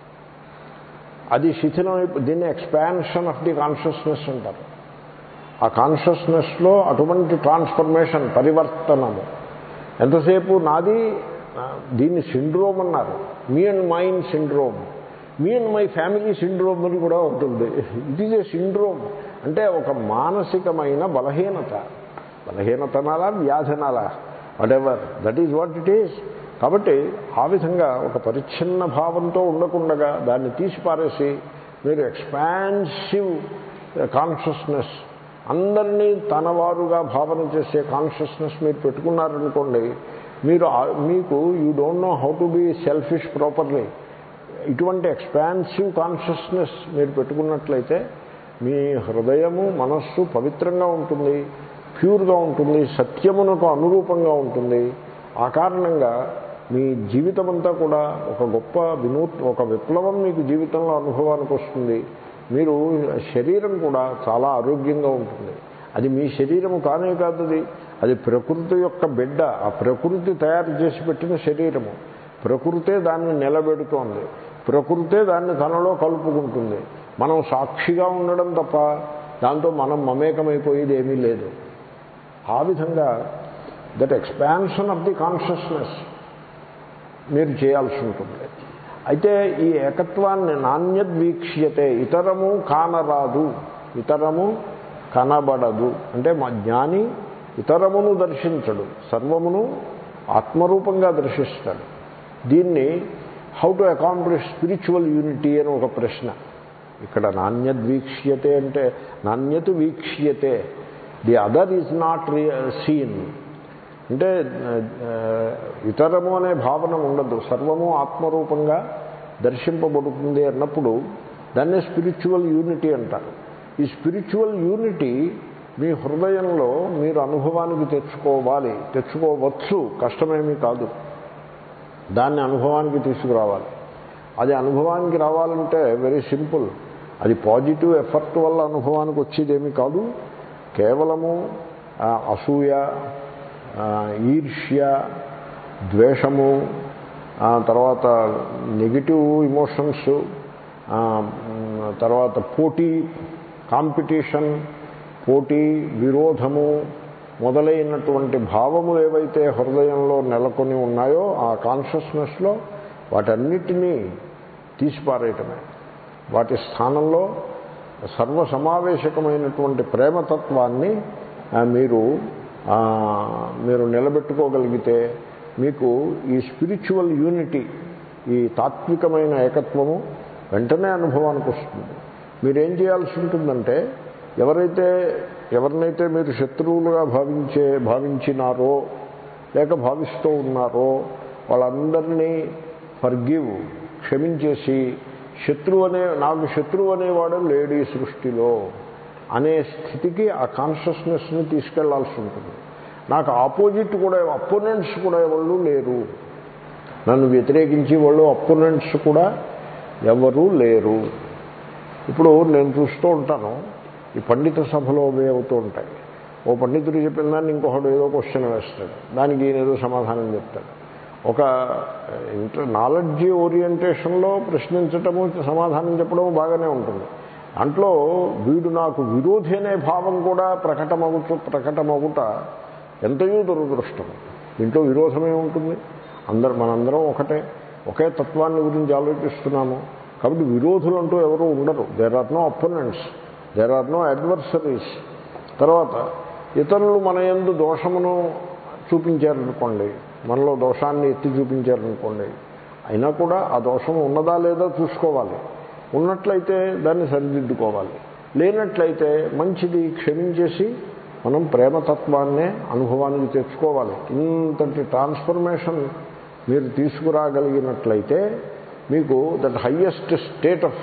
అది శిథిలమైపో దీన్ని ఎక్స్పాన్షన్ ఆఫ్ ది కాన్షియస్నెస్ అంటారు ఆ కాన్షియస్నెస్లో అటువంటి ట్రాన్స్ఫర్మేషన్ పరివర్తనము ఎంతసేపు నాది దీన్ని సిండ్రోమ్ అన్నారు me and mind syndrome me and my family syndrome అని కూడా ఉంటుంది ఇట్ ఈజ్ ఏ సిండ్రోమ్ అంటే ఒక మానసికమైన బలహీనత బలహీనతనాలా వ్యాధనాలా whatever that is what it is కాబట్టి ఆ విధంగా ఒక పరిచ్ఛిన్న భావంతో ఉండకుండగా దాన్ని తీసి పారేసి మీరు ఎక్స్పాన్సివ్ కాన్షియస్నెస్ అందరినీ తనవారుగా భావన చేసే కాన్షియస్నెస్ మీరు పెట్టుకున్నారనుకోండి మీరు ఆ- మీకు you don't know how to be selfish properly ఇటువంటి ఎక్స్పాన్సివ్ కాన్షియస్నెస్ మీరు పెట్టుకున్నట్లయితే మీ హృదయము మనస్సు పవిత్రంగా ఉంటుంది ప్యూర్గా ఉంటుంది సత్యమునకు అనురూపంగా ఉంటుంది ఆ కారణంగా మీ జీవితం అంతా కూడా ఒక గొప్ప వినూత్ ఒక విప్లవం మీకు జీవితంలో అనుభవానికి వస్తుంది మీరు శరీరం కూడా చాలా ఆరోగ్యంగా ఉంటుంది అది మీ శరీరము కానే కాదు అది అది ప్రకృతి యొక్క బిడ్డ ఆ ప్రకృతి తయారు చేసి పెట్టిన శరీరము ప్రకృతే దాన్ని నిలబెడుతోంది ప్రకృతే దాన్ని తనలో కలుపుకుంటుంది మనం సాక్షిగా ఉండడం తప్ప దాంతో మనం మమేకమైపోయేది ఏమీ లేదు ఆ విధంగా that expansion of the consciousness మీరు చేయాల్సి ఉంటుంది అయితే ఈ ఏకత్వాన్ని నాణ్యద్వీక్ష్యతే ఇతరము కానరాదు ఇతరము కనబడదు అంటే మా జ్ఞాని ఇతరమును దర్శించడు సర్వమును ఆత్మరూపంగా దర్శిస్తాడు దీన్ని how to accomplish spiritual unity అని ఒక ప్రశ్న ఇక్కడ నాణ్యద్వీక్ష్యతే అంటే నాణ్యత వీక్ష్యతే the other is not seen అంటే ఆ, ఇతరము అనే భావన ఉండదు సర్వము ఆత్మరూపంగా దర్శింపబడుతుంది అన్నప్పుడు దాన్నే స్పిరిచువల్ యూనిటీ అంటారు ఈ స్పిరిచువల్ యూనిటీ మీ హృదయంలో మీరు అనుభవానికి తెచ్చుకోవాలి తెచ్చుకోవచ్చు కష్టమేమీ కాదు దాన్ని అనుభవానికి తీసుకురావాలి అది అనుభవానికి రావాలంటే వెరీ సింపుల్ అది పాజిటివ్ ఎఫర్ట్ వల్ల అనుభవానికి వచ్చేదేమీ కాదు కేవలము ఆ, అసూయ ఆ, ఈర్ష్య ద్వేషము ఆ, తర్వాత నెగిటివ్ ఇమోషన్స్ ఆ, మ్, తర్వాత పోటీ కాంపిటీషన్ పోటీ విరోధము మొదలైనటువంటి భావములు ఏవైతే హృదయంలో నెలకొని ఉన్నాయో ఆ కాన్షియస్నెస్లో వాటన్నిటినీ తీసిపారేయటమే వాటి స్థానంలో సర్వ సమావేశకమైనటువంటి ప్రేమతత్వాన్ని ఆ, మీరు ఆ, మీరు నిలబెట్టుకోగలిగితే మీకు ఈ స్పిరిచువల్ యూనిటీ ఈ తాత్వికమైన ఏకత్వము వెంటనే అనుభవానికి వస్తుంది మీరేం చేయాల్సి ఉంటుందంటే ఎవరైతే ఎవరినైతే మీరు శత్రువులుగా భావించే భావించినారో లేక భావిస్తూ ఉన్నారో వాళ్ళందరినీ ఫర్గివ్ క్షమించేసి శత్రువు అనే నాకు శత్రువు అనేవాడు లేడీ సృష్టిలో అనే స్థితికి ఆ కాన్షియస్నెస్ని తీసుకెళ్లాల్సి ఉంటుంది నాకు ఆపోజిట్ కూడా అపోనెంట్స్ కూడా ఎవరు లేరు నన్ను వ్యతిరేకించే వాళ్ళు అపోనెంట్స్ కూడా ఎవరూ లేరు ఇప్పుడు నేను చూస్తూ ఉంటాను ఈ పండిత సభలో అవే అవుతూ ఉంటాయి ఓ పండితుడు చెప్పిన దాన్ని ఇంకొకడు ఏదో క్వశ్చన్ వేస్తాడు దానికి ఈయన ఏదో సమాధానం చెప్తాడు ఒక ఇంటర్ నాలెడ్జీ ఓరియంటేషన్లో ప్రశ్నించటము సమాధానం చెప్పడము బాగానే ఉంటుంది దాంట్లో వీడు నాకు విరోధి అనే భావం కూడా ప్రకటమవుతూ ప్రకటమవుట ఎంతయో దురదృష్టం దీంట్లో విరోధమే ఉంటుంది అందరు మనందరం ఒకటే ఒకే తత్వాన్ని గురించి ఆలోచిస్తున్నాము కాబట్టి విరోధులు అంటూ ఎవరు ఉండరు there are no opponents there are no adversaries తర్వాత ఇతరులు మన ఎందు దోషమును చూపించారనుకోండి మనలో దోషాన్ని ఎత్తి చూపించారనుకోండి అయినా కూడా ఆ దోషం ఉన్నదా లేదా చూసుకోవాలి ఉన్నట్లయితే దాన్ని సరిదిద్దుకోవాలి లేనట్లయితే మంచిది క్షమించేసి మనం ప్రేమతత్వాన్నే అనుభవానికి తెచ్చుకోవాలి ఇంతటి ట్రాన్స్ఫర్మేషన్ మీరు తీసుకురాగలిగినట్లయితే మీకు దట్ హయ్యెస్ట్ స్టేట్ ఆఫ్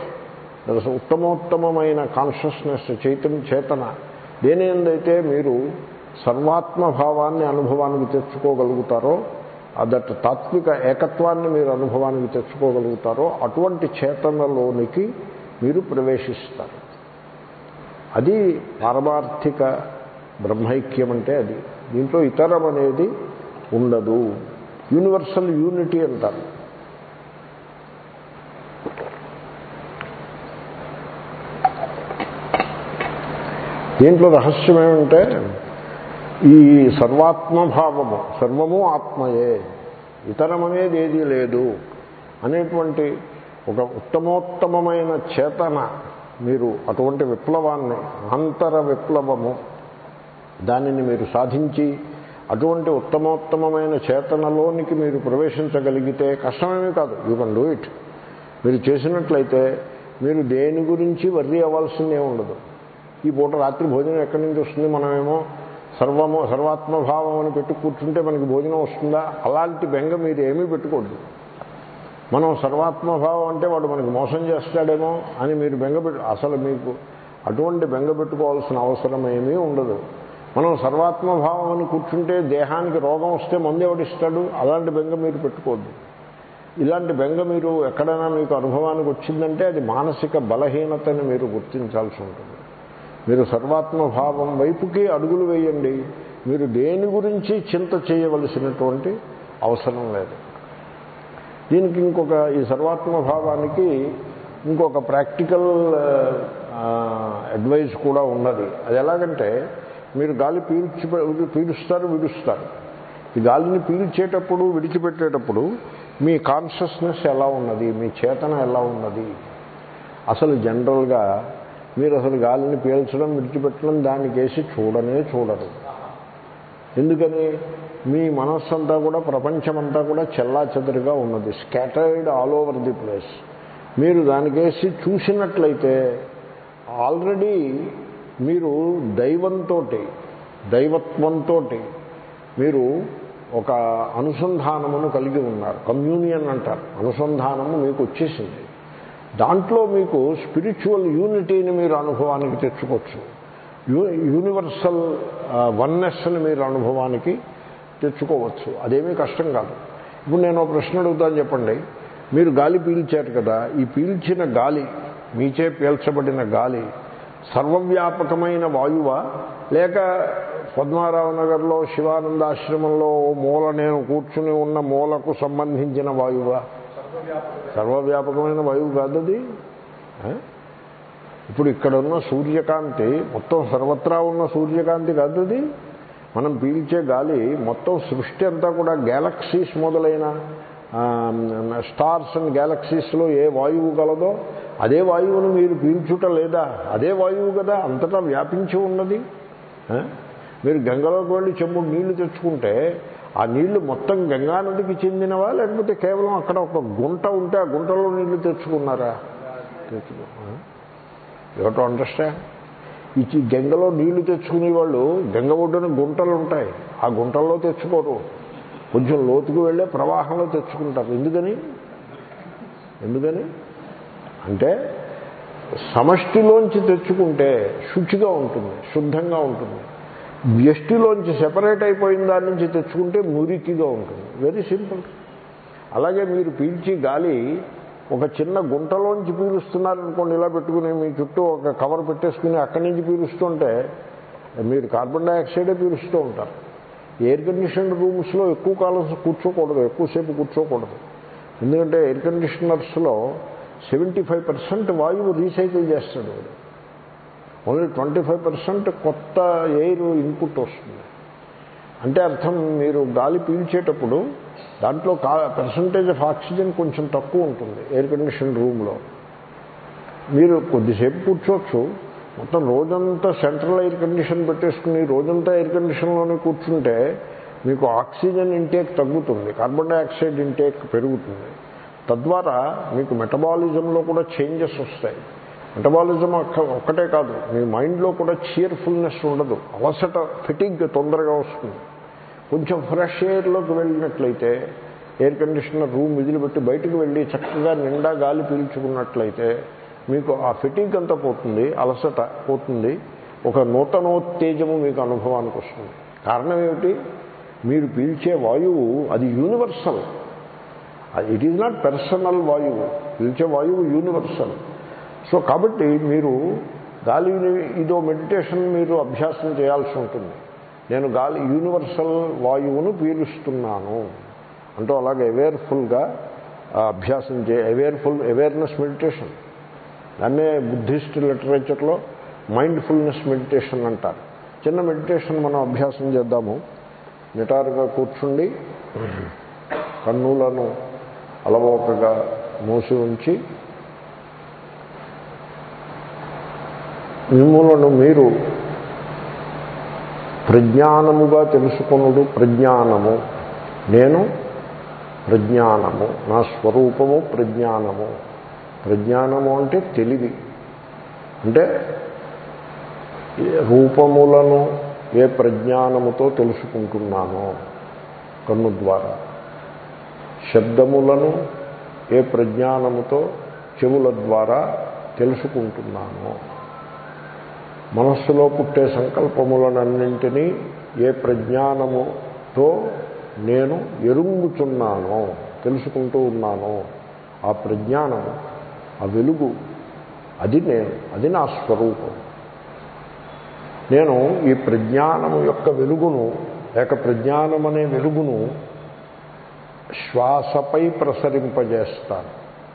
ఉత్తమోత్తమైన కాన్షియస్నెస్ చైతన్య చేతన దేని ఎందైతే మీరు సర్వాత్మభావాన్ని అనుభవానికి తెచ్చుకోగలుగుతారో ఆ దట్ తాత్విక ఏకత్వాన్ని మీరు అనుభవానికి తెచ్చుకోగలుగుతారో అటువంటి చేతనలోనికి మీరు ప్రవేశిస్తారు అది పారమార్థిక బ్రహ్మైక్యం అంటే అది దీంట్లో ఇతరం అనేది ఉండదు యూనివర్సల్ యూనిటీ అంటారు దీంట్లో రహస్యం ఏమంటే ఈ సర్వాత్మభావము సర్వము ఆత్మయే ఇతరం అనేది ఏదీ లేదు అనేటువంటి ఒక ఉత్తమోత్తమైన చేతన మీరు అటువంటి విప్లవాన్ని అంతర విప్లవము దానిని మీరు సాధించి అటువంటి ఉత్తమోత్తమమైన చేతనలోనికి మీరు ప్రవేశించగలిగితే కష్టమేమీ కాదు యూ కెన్ డూ ఇట్ మీరు చేసినట్లయితే మీరు దేని గురించి వర్రీ అవ్వాల్సిందే ఉండదు ఈ పూట రాత్రి భోజనం ఎక్కడి నుంచి వస్తుంది మనమేమో సర్వము సర్వాత్మభావం అని పెట్టు కూర్చుంటే మనకి భోజనం వస్తుందా అలాంటి బెంగ మీరు ఏమీ పెట్టుకోండి మనం సర్వాత్మభావం అంటే వాడు మనకి మోసం చేస్తాడేమో అని మీరు బెంగపెట్టు అసలు మీకు అటువంటి బెంగ పెట్టుకోవాల్సిన అవసరం ఏమీ ఉండదు మనం సర్వాత్మభావం అని కూర్చుంటే దేహానికి రోగం వస్తే మందు ఎవడిస్తాడు అలాంటి బెంగ మీరు పెట్టుకోవద్దు ఇలాంటి బెంగ మీరు ఎక్కడైనా మీకు అనుభవానికి వచ్చిందంటే అది మానసిక బలహీనతని మీరు గుర్తించాల్సి ఉంటుంది మీరు సర్వాత్మభావం వైపుకి అడుగులు వేయండి మీరు దేని గురించి చింత చేయవలసినటువంటి అవసరం లేదు దీనికి ఇంకొక ఈ సర్వాత్మభావానికి ఇంకొక ప్రాక్టికల్ అడ్వైజ్ కూడా ఉన్నది అది ఎలాగంటే మీరు గాలి పీల్చి పీలుస్తారు విడుస్తారు ఈ గాలిని పీల్చేటప్పుడు విడిచిపెట్టేటప్పుడు మీ కాన్షియస్నెస్ ఎలా ఉన్నది మీ చేతన ఎలా ఉన్నది అసలు జనరల్గా మీరు అసలు గాలిని పీల్చడం విడిచిపెట్టడం దానికేసి చూడనే చూడరు ఎందుకని మీ మనస్సంతా కూడా ప్రపంచమంతా కూడా చెల్లా చెదరుగా ఉన్నది scattered all over the place మీరు దానికేసి చూసినట్లయితే ఆల్రెడీ మీరు దైవంతో దైవత్వంతో మీరు ఒక అనుసంధానమును కలిగి ఉన్నారు కమ్యూనియన్ అంటారు అనుసంధానము మీకు వచ్చేసింది దాంట్లో మీకు స్పిరిచువల్ యూనిటీని మీరు అనుభవానికి తెచ్చుకోవచ్చు యూ యూనివర్సల్ వన్నెస్ని మీరు అనుభవానికి తెచ్చుకోవచ్చు అదేమీ కష్టం కాదు ఇప్పుడు నేను ఒక ప్రశ్న అడుగుతాను చెప్పండి మీరు గాలి పీల్చారు కదా ఈ పీల్చిన గాలి మీచే పీల్చబడిన గాలి సర్వవ్యాపకమైన వాయువా లేక పద్మారావు నగర్లో శివానందాశ్రమంలో ఓ మూల నేను కూర్చుని ఉన్న మూలకు సంబంధించిన వాయువా సర్వవ్యాపకమైన వాయువు కాదు అది ఆ? ఇప్పుడు ఇక్కడ ఉన్న సూర్యకాంతి మొత్తం సర్వత్రా ఉన్న సూర్యకాంతి కాదు అది మనం పీల్చే గాలి మొత్తం సృష్టి అంతా కూడా గ్యాలక్సీస్ మొదలైన ఆ, స్టార్స్ అండ్ గ్యాలక్సీస్లో ఏ వాయువు కలదో అదే వాయువును మీరు పీల్చుట లేదా అదే వాయువు కదా అంతటా వ్యాపించి ఉన్నది ఆ? మీరు గంగలోకి వెళ్ళి చెంబుడు నీళ్లు తెచ్చుకుంటే ఆ నీళ్లు మొత్తం గంగా నదికి చెందినవా లేకపోతే కేవలం అక్కడ ఒక గుంట ఉంటే ఆ గుంటలో నీళ్లు తెచ్చుకున్నారా తెచ్చుకో యూ టు అండర్స్టాండ్ ఈ గంగలో నీళ్లు తెచ్చుకునే వాళ్ళు గంగ ఒడ్డున గుంటలు ఉంటాయి ఆ గుంటల్లో తెచ్చుకోరు కొంచెం లోతుకు వెళ్ళే ప్రవాహంలో తెచ్చుకుంటారు ఎందుకని ఎందుకని అంటే సమష్టిలోంచి తెచ్చుకుంటే శుచిగా ఉంటుంది శుద్ధంగా ఉంటుంది వ్యష్టిలోంచి సెపరేట్ అయిపోయిన దాని నుంచి తెచ్చుకుంటే మురికిగా ఉంటుంది వెరీ సింపుల్ అలాగే మీరు పీల్చి గాలి ఒక చిన్న గుంటలోంచి పీలుస్తున్నారనుకోండి ఇలా పెట్టుకుని మీ చుట్టూ ఒక కవర్ పెట్టేసుకుని అక్కడి నుంచి పీలుస్తుంటే మీరు కార్బన్ డైఆక్సైడే పీలుస్తూ ఉంటారు ఎయిర్ కండిషన్ రూమ్స్లో ఎక్కువ కాలం కూర్చోకూడదు ఎక్కువసేపు కూర్చోకూడదు ఎందుకంటే ఎయిర్ కండిషనర్స్లో సెవెంటీ ఫైవ్ పర్సెంట్ వాయువు రీసైకిల్ చేస్తాడు వాడు ఓన్లీ ట్వంటీ ఫైవ్ పర్సెంట్ కొత్త ఎయిర్ ఇన్పుట్ వస్తుంది అంటే అర్థం మీరు గాలి పీల్చేటప్పుడు దాంట్లో కా పర్సంటేజ్ ఆఫ్ ఆక్సిజన్ కొంచెం తక్కువ ఉంటుంది ఎయిర్ కండిషన్ రూమ్లో మీరు కొద్దిసేపు కూర్చోవచ్చు మొత్తం రోజంతా సెంట్రల్ ఎయిర్ కండిషన్ పెట్టేసుకుని రోజంతా ఎయిర్ కండిషన్లోనే కూర్చుంటే మీకు ఆక్సిజన్ ఇంటేక్ తగ్గుతుంది కార్బన్ డైఆక్సైడ్ ఇంటేక్ పెరుగుతుంది తద్వారా మీకు మెటబాలిజంలో కూడా చేంజెస్ వస్తాయి మెటబాలిజం ఒక్కటే కాదు మీ మైండ్లో కూడా చీర్ఫుల్నెస్ ఉండదు అలసట ఫిటిగ్ తొందరగా వస్తుంది కొంచెం ఫ్రెష్ ఎయిర్లోకి వెళ్ళినట్లయితే ఎయిర్ కండిషనర్ రూమ్ విదిలిపెట్టి బయటకు వెళ్ళి చక్కగా నిండా గాలి పీల్చుకున్నట్లయితే మీకు ఆ ఫిటింగ్ అంతా పోతుంది అలసట పోతుంది ఒక నూతనోత్తేజము మీకు అనుభవానికి వస్తుంది కారణం ఏమిటి మీరు పీల్చే వాయువు అది universal it is not personal వాయువు పీల్చే వాయువు యూనివర్సల్ సో కాబట్టి మీరు గాలిని ఇదో మెడిటేషన్ మీరు అభ్యాసం చేయాల్సి ఉంటుంది నేను గాలి యూనివర్సల్ వాయువును పీలుస్తున్నాను అంటూ అలాగే అవేర్ఫుల్గా అభ్యాసం చే అవేర్ఫుల్ అవేర్నెస్ మెడిటేషన్ దాన్నే బుద్ధిస్ట్ లిటరేచర్లో మైండ్ఫుల్నెస్ మెడిటేషన్ అంటారు చిన్న మెడిటేషన్ మనం అభ్యాసం చేద్దాము నిటారుగా కూర్చుండి కన్నులను అలవోకగా మూసి ఉంచి మిమ్ములను మీరు ప్రజ్ఞానముగా తెలుసుకొనుడు ప్రజ్ఞానము నేను ప్రజ్ఞానము నా స్వరూపము ప్రజ్ఞానము ప్రజ్ఞానము అంటే తెలివి అంటే ఏ రూపములను ఏ ప్రజ్ఞానముతో తెలుసుకుంటున్నానో కన్ను ద్వారా శబ్దములను ఏ ప్రజ్ఞానముతో చెవుల ద్వారా తెలుసుకుంటున్నాను మనస్సులో పుట్టే సంకల్పములనన్నింటినీ ఏ ప్రజ్ఞానముతో నేను ఎరుంగుచున్నానో తెలుసుకుంటూ ఉన్నానో ఆ ప్రజ్ఞానము ఆ వెలుగు అది నేను అది నా స్వరూపం నేను ఈ ప్రజ్ఞానము యొక్క వెలుగును లేక ప్రజ్ఞానం అనే వెలుగును శ్వాసపై ప్రసరింపజేస్తాను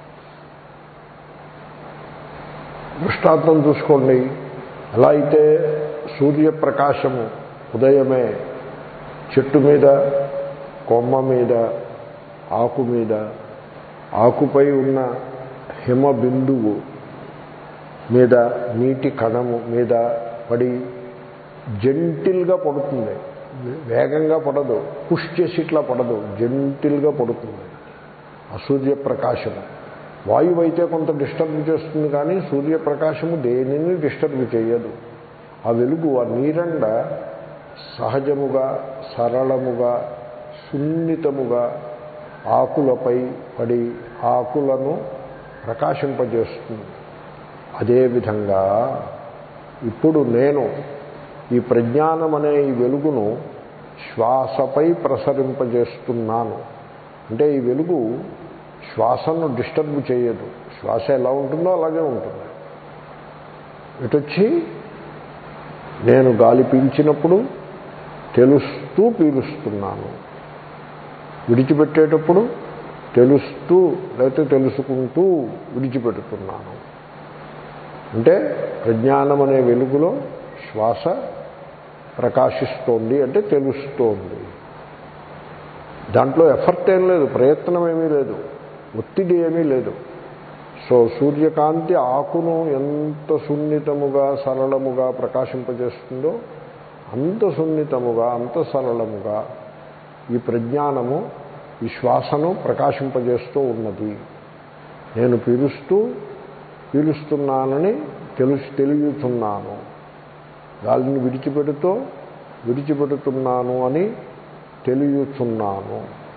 దృష్టాంతం చూసుకోండి ఎలా అయితే సూర్యప్రకాశము ఉదయమే చెట్టు మీద కొమ్మ మీద ఆకు మీద ఆకుపై ఉన్న హిమ బిందువు మీద నీటి కణము మీద పడి జెంటిల్గా పడుతుంది వేగంగా పడదు పుష్ చేసి ఇట్లా పడదు జెంటిల్గా పడుతుంది ఆ సూర్యప్రకాశము వాయువు అయితే కొంత డిస్టర్బ్ చేస్తుంది కానీ సూర్యప్రకాశము దేనిని డిస్టర్బ్ చేయదు ఆ వెలుగు ఆ నీరండ సహజముగా సరళముగా సున్నితముగా ఆకులపై పడి ఆకులను ప్రకాశింపజేస్తుంది అదేవిధంగా ఇప్పుడు నేను ఈ ప్రజ్ఞానం అనే ఈ వెలుగును శ్వాసపై ప్రసరింపజేస్తున్నాను అంటే ఈ వెలుగు శ్వాసను డిస్టర్బ్ చేయదు శ్వాస ఎలా ఉంటుందో అలాగే ఉంటుంది ఇటొచ్చి నేను గాలి పీల్చినప్పుడు తెలుస్తూ పీలుస్తున్నాను విడిచిపెట్టేటప్పుడు తెలుస్తూ లేకపోతే తెలుసుకుంటూ విడిచిపెడుతున్నాను అంటే ప్రజ్ఞానం అనే వెలుగులో శ్వాస ప్రకాశిస్తోంది అంటే తెలుస్తోంది దాంట్లో ఎఫర్ట్ ఏం లేదు ప్రయత్నం ఏమీ లేదు ఒత్తిడి ఏమీ లేదు సో సూర్యకాంతి ఆకును ఎంత సున్నితముగా సరళముగా ప్రకాశింపజేస్తుందో అంత సున్నితముగా అంత సరళముగా ఈ ప్రజ్ఞానము ఈ శ్వాసను ప్రకాశింపజేస్తూ ఉన్నది నేను పీలుస్తూ పీలుస్తున్నానని తెలుసు తెలియచున్నాను గాలిని విడిచిపెడుతూ విడిచిపెడుతున్నాను అని తెలియచున్నాను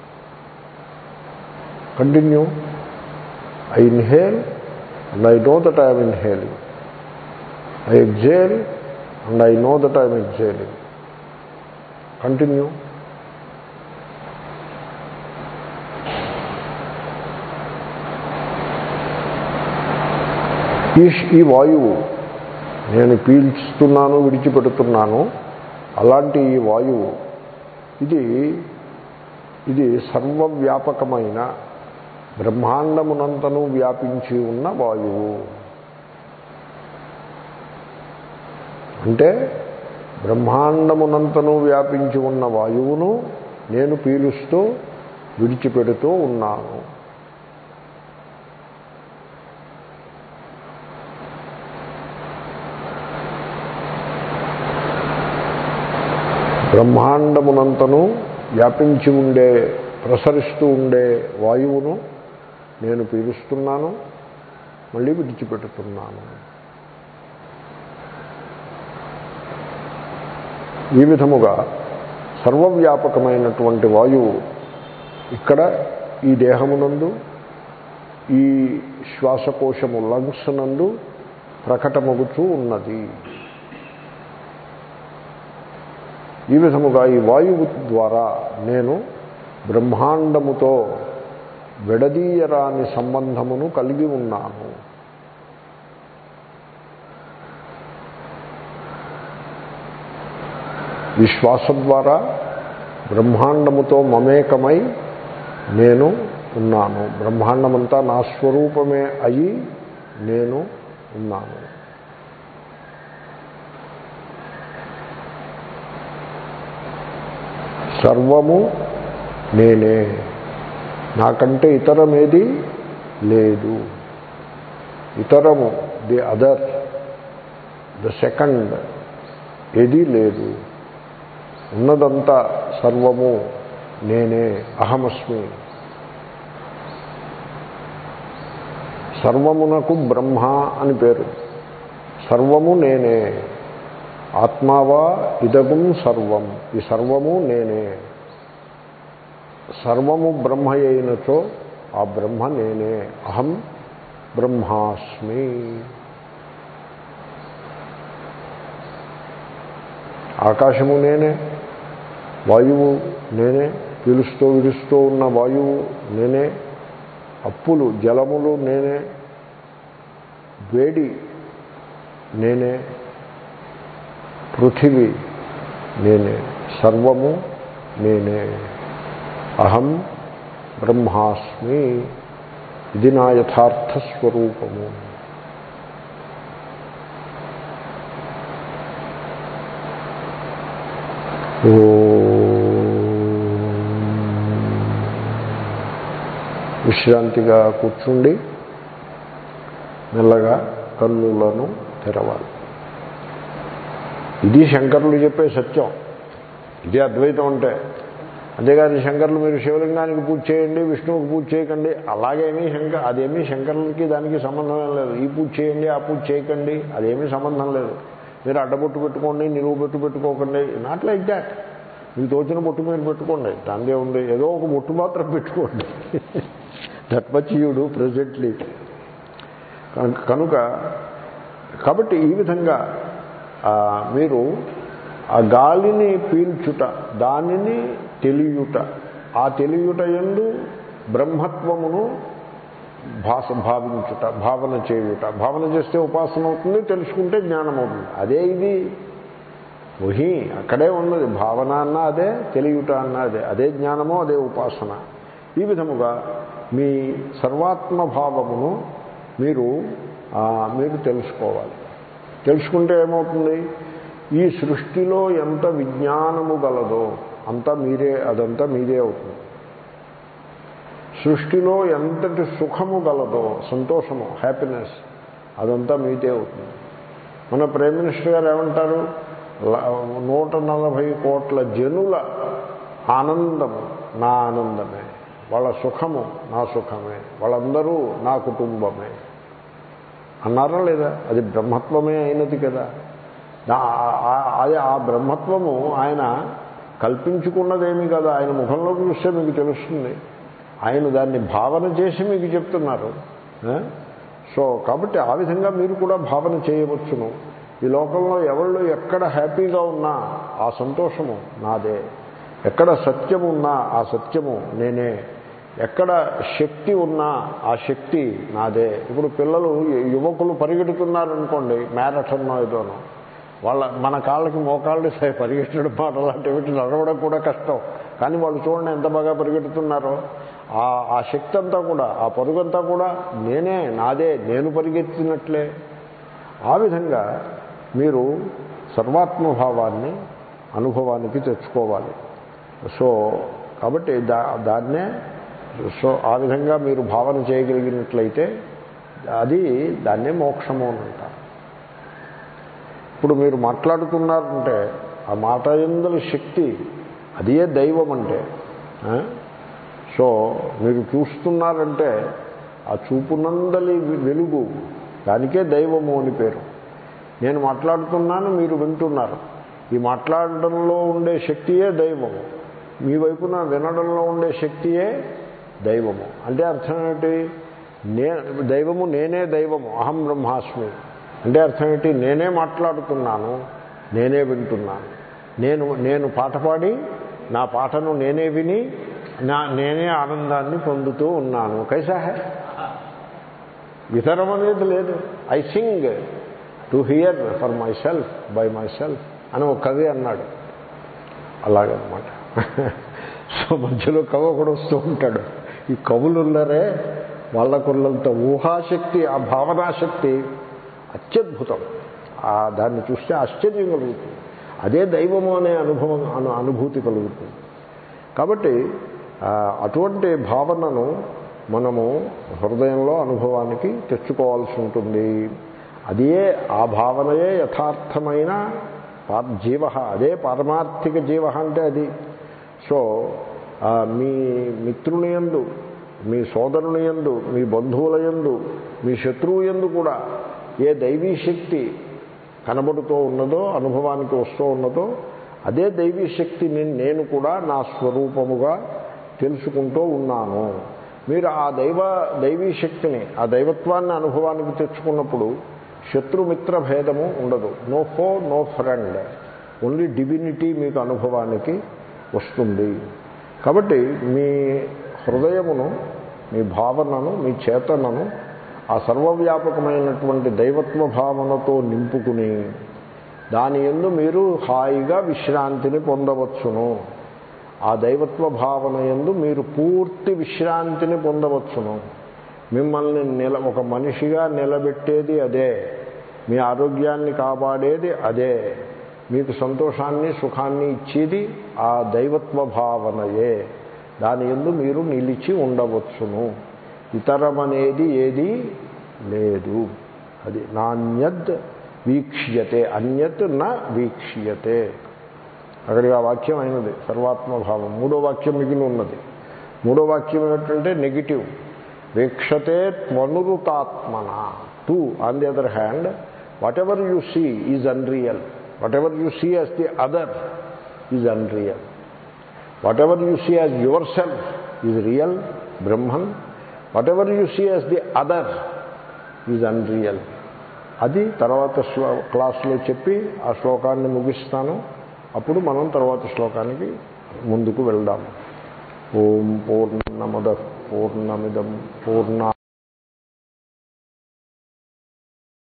continue I inhale and I know that I'm inhaling I exhale and I know that I'm exhaling continue ఈ ఈ వాయువు నేను పీల్చుతున్నాను విడిచిపెడుతున్నాను అలాంటి ఈ వాయువు ఇది ఇది సర్వవ్యాపకమైన బ్రహ్మాండమునంతను వ్యాపించి ఉన్న వాయువు అంటే బ్రహ్మాండమునంతను వ్యాపించి ఉన్న వాయువును నేను పీలుస్తూ విడిచిపెడుతూ ఉన్నాను బ్రహ్మాండమునంతను వ్యాపించి ఉండే ప్రసరిస్తూ ఉండే వాయువును నేను పీలుస్తున్నాను మళ్ళీ విడిచిపెడుతున్నాను ఈ విధముగా సర్వవ్యాపకమైనటువంటి వాయువు ఇక్కడ ఈ దేహమునందు ఈ శ్వాసకోశము లంగ్స్ నందు ప్రకటమగుచూ ఉన్నది ఈ విధముగా ఈ వాయువు ద్వారా నేను బ్రహ్మాండముతో విడదీయరాని సంబంధమును కలిగి ఉన్నాను ఈ శ్వాస ద్వారా బ్రహ్మాండముతో మమేకమై నేను ఉన్నాను బ్రహ్మాండమంతా నా స్వరూపమే అయి నేను ఉన్నాను సర్వము నేనే నాకంటే ఇతరమేది లేదు ఇతరము ది అదర్ ద సెకండ్ ఏది లేదు ఉన్నదంతా సర్వము నేనే అహమస్మి సర్వమునకు బ్రహ్మ అని పేరు సర్వము నేనే ఆత్మావా ఇదగుం సర్వం ఈ సర్వము నేనే సర్వము బ్రహ్మ అయినచో ఆ బ్రహ్మ నేనే అహం బ్రహ్మాస్మి ఆకాశము నేనే వాయువు నేనే పీలుస్తూ విడుస్తూ ఉన్న వాయువు నేనే అప్పులు జలములు నేనే వేడి నేనే పృథివీ నేనే సర్వము నేనే అహం బ్రహ్మాస్మి ఇది నా యథార్థ స్వరూపము విశ్రాంతిగా కూర్చుండి మెల్లగా కన్నులను తెరవాలి ఇది శంకరులు చెప్పే సత్యం ఇది అద్వైతం అంటే అంతేగాని శంకర్లు మీరు శివలింగానికి పూజ చేయండి విష్ణువుకి పూజ చేయకండి అలాగేమీ శంకర్ అదేమీ శంకర్లకి దానికి సంబంధం ఏం లేదు ఈ పూజ చేయండి ఆ పూజ చేయకండి అదేమీ సంబంధం లేదు మీరు అడ్డబొట్టు పెట్టుకోండి నిలువు బొట్టు పెట్టుకోకండి నాట్ లైక్ దాట్ మీకు తోచిన బొట్టు మీరు పెట్టుకోండి దానిదే ఉంది ఏదో ఒక బొట్టు మాత్రం పెట్టుకోండి దట్ మచ్ యూడు ప్రజెంట్లీ కనుక కాబట్టి ఈ విధంగా మీరు ఆ గాలిని పీల్చుట దానిని తెలియుట ఆ తెలియుట ఎందు బ్రహ్మత్వమును భాష భావించుట భావన చేయుట భావన చేస్తే ఉపాసన అవుతుంది తెలుసుకుంటే జ్ఞానం అవుతుంది అదే ఇది వహి అక్కడే ఉన్నది భావన అన్న అదే తెలియుట అన్న అదే అదే జ్ఞానము అదే ఉపాసన ఈ విధముగా మీ సర్వాత్మ భావమును మీరు మీరు తెలుసుకోవాలి తెలుసుకుంటే ఏమవుతుంది ఈ సృష్టిలో ఎంత విజ్ఞానము గలదో అంతా మీరే అదంతా మీదే అవుతుంది సృష్టిలో ఎంతటి సుఖము గలదో సంతోషము హ్యాపీనెస్ అదంతా మీదే అవుతుంది మన ప్రైమ్ మినిస్టర్ గారు ఏమంటారు నూట నలభై కోట్ల జనుల ఆనందము నా ఆనందమే వాళ్ళ సుఖము నా సుఖమే వాళ్ళందరూ నా కుటుంబమే అన్నారా లేదా అది బ్రహ్మత్వమే అయినది కదా అది ఆ బ్రహ్మత్వము ఆయన కల్పించుకున్నదేమీ కదా ఆయన ముఖంలోకి చూస్తే మీకు తెలుస్తుంది ఆయన దాన్ని భావన చేసి మీకు చెప్తున్నారు సో కాబట్టి ఆ విధంగా మీరు కూడా భావన చేయవచ్చును ఈ లోకంలో ఎవళ్ళు ఎక్కడ హ్యాపీగా ఉన్నా ఆ సంతోషము నాదే ఎక్కడ సత్యము ఉన్నా ఆ సత్యము నేనే ఎక్కడ శక్తి ఉన్నా ఆ శక్తి నాదే ఇప్పుడు పిల్లలు యువకులు పరిగెడుతున్నారనుకోండి మ్యారథన్ ఏదోనో వాళ్ళ మన కాళ్ళకి మోకాళ్ళు పరిగెట్టడం మాట అలాంటివి నడవడం కూడా కష్టం కానీ వాళ్ళు చూడండి ఎంత బాగా పరిగెడుతున్నారో ఆ శక్తి అంతా కూడా ఆ పరుగంతా కూడా నేనే నాదే నేను పరిగెత్తినట్లే ఆ విధంగా మీరు సర్వాత్మభావాన్ని అనుభవానికి తెచ్చుకోవాలి సో కాబట్టి దా దాన్నే సో ఆ విధంగా మీరు భావన చేయగలిగినట్లయితే అది దాన్నే మోక్షము అని అంటారు ఇప్పుడు మీరు మాట్లాడుతున్నారంటే ఆ మాట ఎందల శక్తి అదే దైవం అంటే సో మీరు చూస్తున్నారంటే ఆ చూపునందలి వెలుగు దానికే దైవము అని పేరు నేను మాట్లాడుతున్నాను మీరు వింటున్నారు ఈ మాట్లాడడంలో ఉండే శక్తియే దైవము మీ వైపున వినడంలో ఉండే శక్తియే దైవము అంటే అర్థం ఏంటి నే దైవము నేనే దైవము అహం బ్రహ్మాస్మి అంటే అర్థం ఏంటి నేనే మాట్లాడుతున్నాను నేనే వింటున్నాను నేను నేను పాట పాడి నా పాటను నేనే విని నా నేనే ఆనందాన్ని పొందుతూ ఉన్నాను కైసా హే ఇతరం అనేది లేదు I sing to hear for myself by myself అని ఒక కవి అన్నాడు అలాగనమాట సో మధ్యలో కవి ఒకడు వస్తూ ఉంటాడు ఈ కవులు ఉన్నారే వాళ్ళకున్నంత ఊహాశక్తి ఆ భావనాశక్తి అత్యద్భుతం ఆ దాన్ని చూస్తే ఆశ్చర్యం కలుగుతుంది అదే దైవము అనే అనుభవం అను అనుభూతి కలుగుతుంది కాబట్టి అటువంటి భావనను మనము హృదయంలో అనుభవానికి తెచ్చుకోవాల్సి ఉంటుంది అదే ఆ భావనయే యథార్థమైన పార్ జీవ అదే పారమార్థిక జీవ అంటే అది సో ఆ, మీ మిత్రుని యందు మీ సోదరుని యందు మీ బంధువుల యందు మీ శత్రువు యందు కూడా ఏ దైవీ శక్తి కనబడుతూ ఉన్నదో అనుభవానికి వస్తూ ఉన్నదో అదే దైవీ శక్తిని నేను కూడా నా స్వరూపముగా తెలుసుకుంటూ ఉన్నాను మీరు ఆ దైవ దైవీ శక్తిని ఆ దైవత్వాన్ని అనుభవానికి తెచ్చుకున్నప్పుడు శత్రుమిత్ర భేదము ఉండదు నో ఫో నో ఫ్రెండ్ ఓన్లీ డివినిటీ మీకు అనుభవానికి వస్తుంది కాబట్టి మీ హృదయమును మీ భావనను మీ చేతనను ఆ సర్వవ్యాపకమైనటువంటి దైవత్వ భావనతో నింపుకుని దాని ఎందు మీరు హాయిగా విశ్రాంతిని పొందవచ్చును ఆ దైవత్వ భావన ఎందు మీరు పూర్తి విశ్రాంతిని పొందవచ్చును మిమ్మల్ని నిల ఒక మనిషిగా నిలబెట్టేది అదే మీ ఆరోగ్యాన్ని కాపాడేది అదే మీకు సంతోషాన్ని సుఖాన్ని ఇచ్చేది ఆ దైవత్వ భావనయే దాని ఎందు మీరు నిలిచి ఉండవచ్చును ఇతరమనేది ఏది లేదు అది నాణ్యద్ వీక్ష్యతే అన్యత్ నా వీక్ష్యతే అక్కడికి ఆ వాక్యం అయినది సర్వాత్మభావం మూడో వాక్యం మిగిలి ఉన్నది మూడో వాక్యం ఏమిటంటే నెగిటివ్ వీక్షతే త్వనురుతాత్మన టూ on the other hand whatever you see is unreal whatever you see as the other is unreal whatever you see as yourself is real Brahman whatever you see as the other is unreal అది తర్వాత శ్లో క్లాసులో చెప్పి ఆ శ్లోకాన్ని ముగిస్తాను అప్పుడు మనం తర్వాత శ్లోకానికి ముందుకు వెళ్దాం ఓం పూర్ణమద పూర్ణమిదం పూర్ణ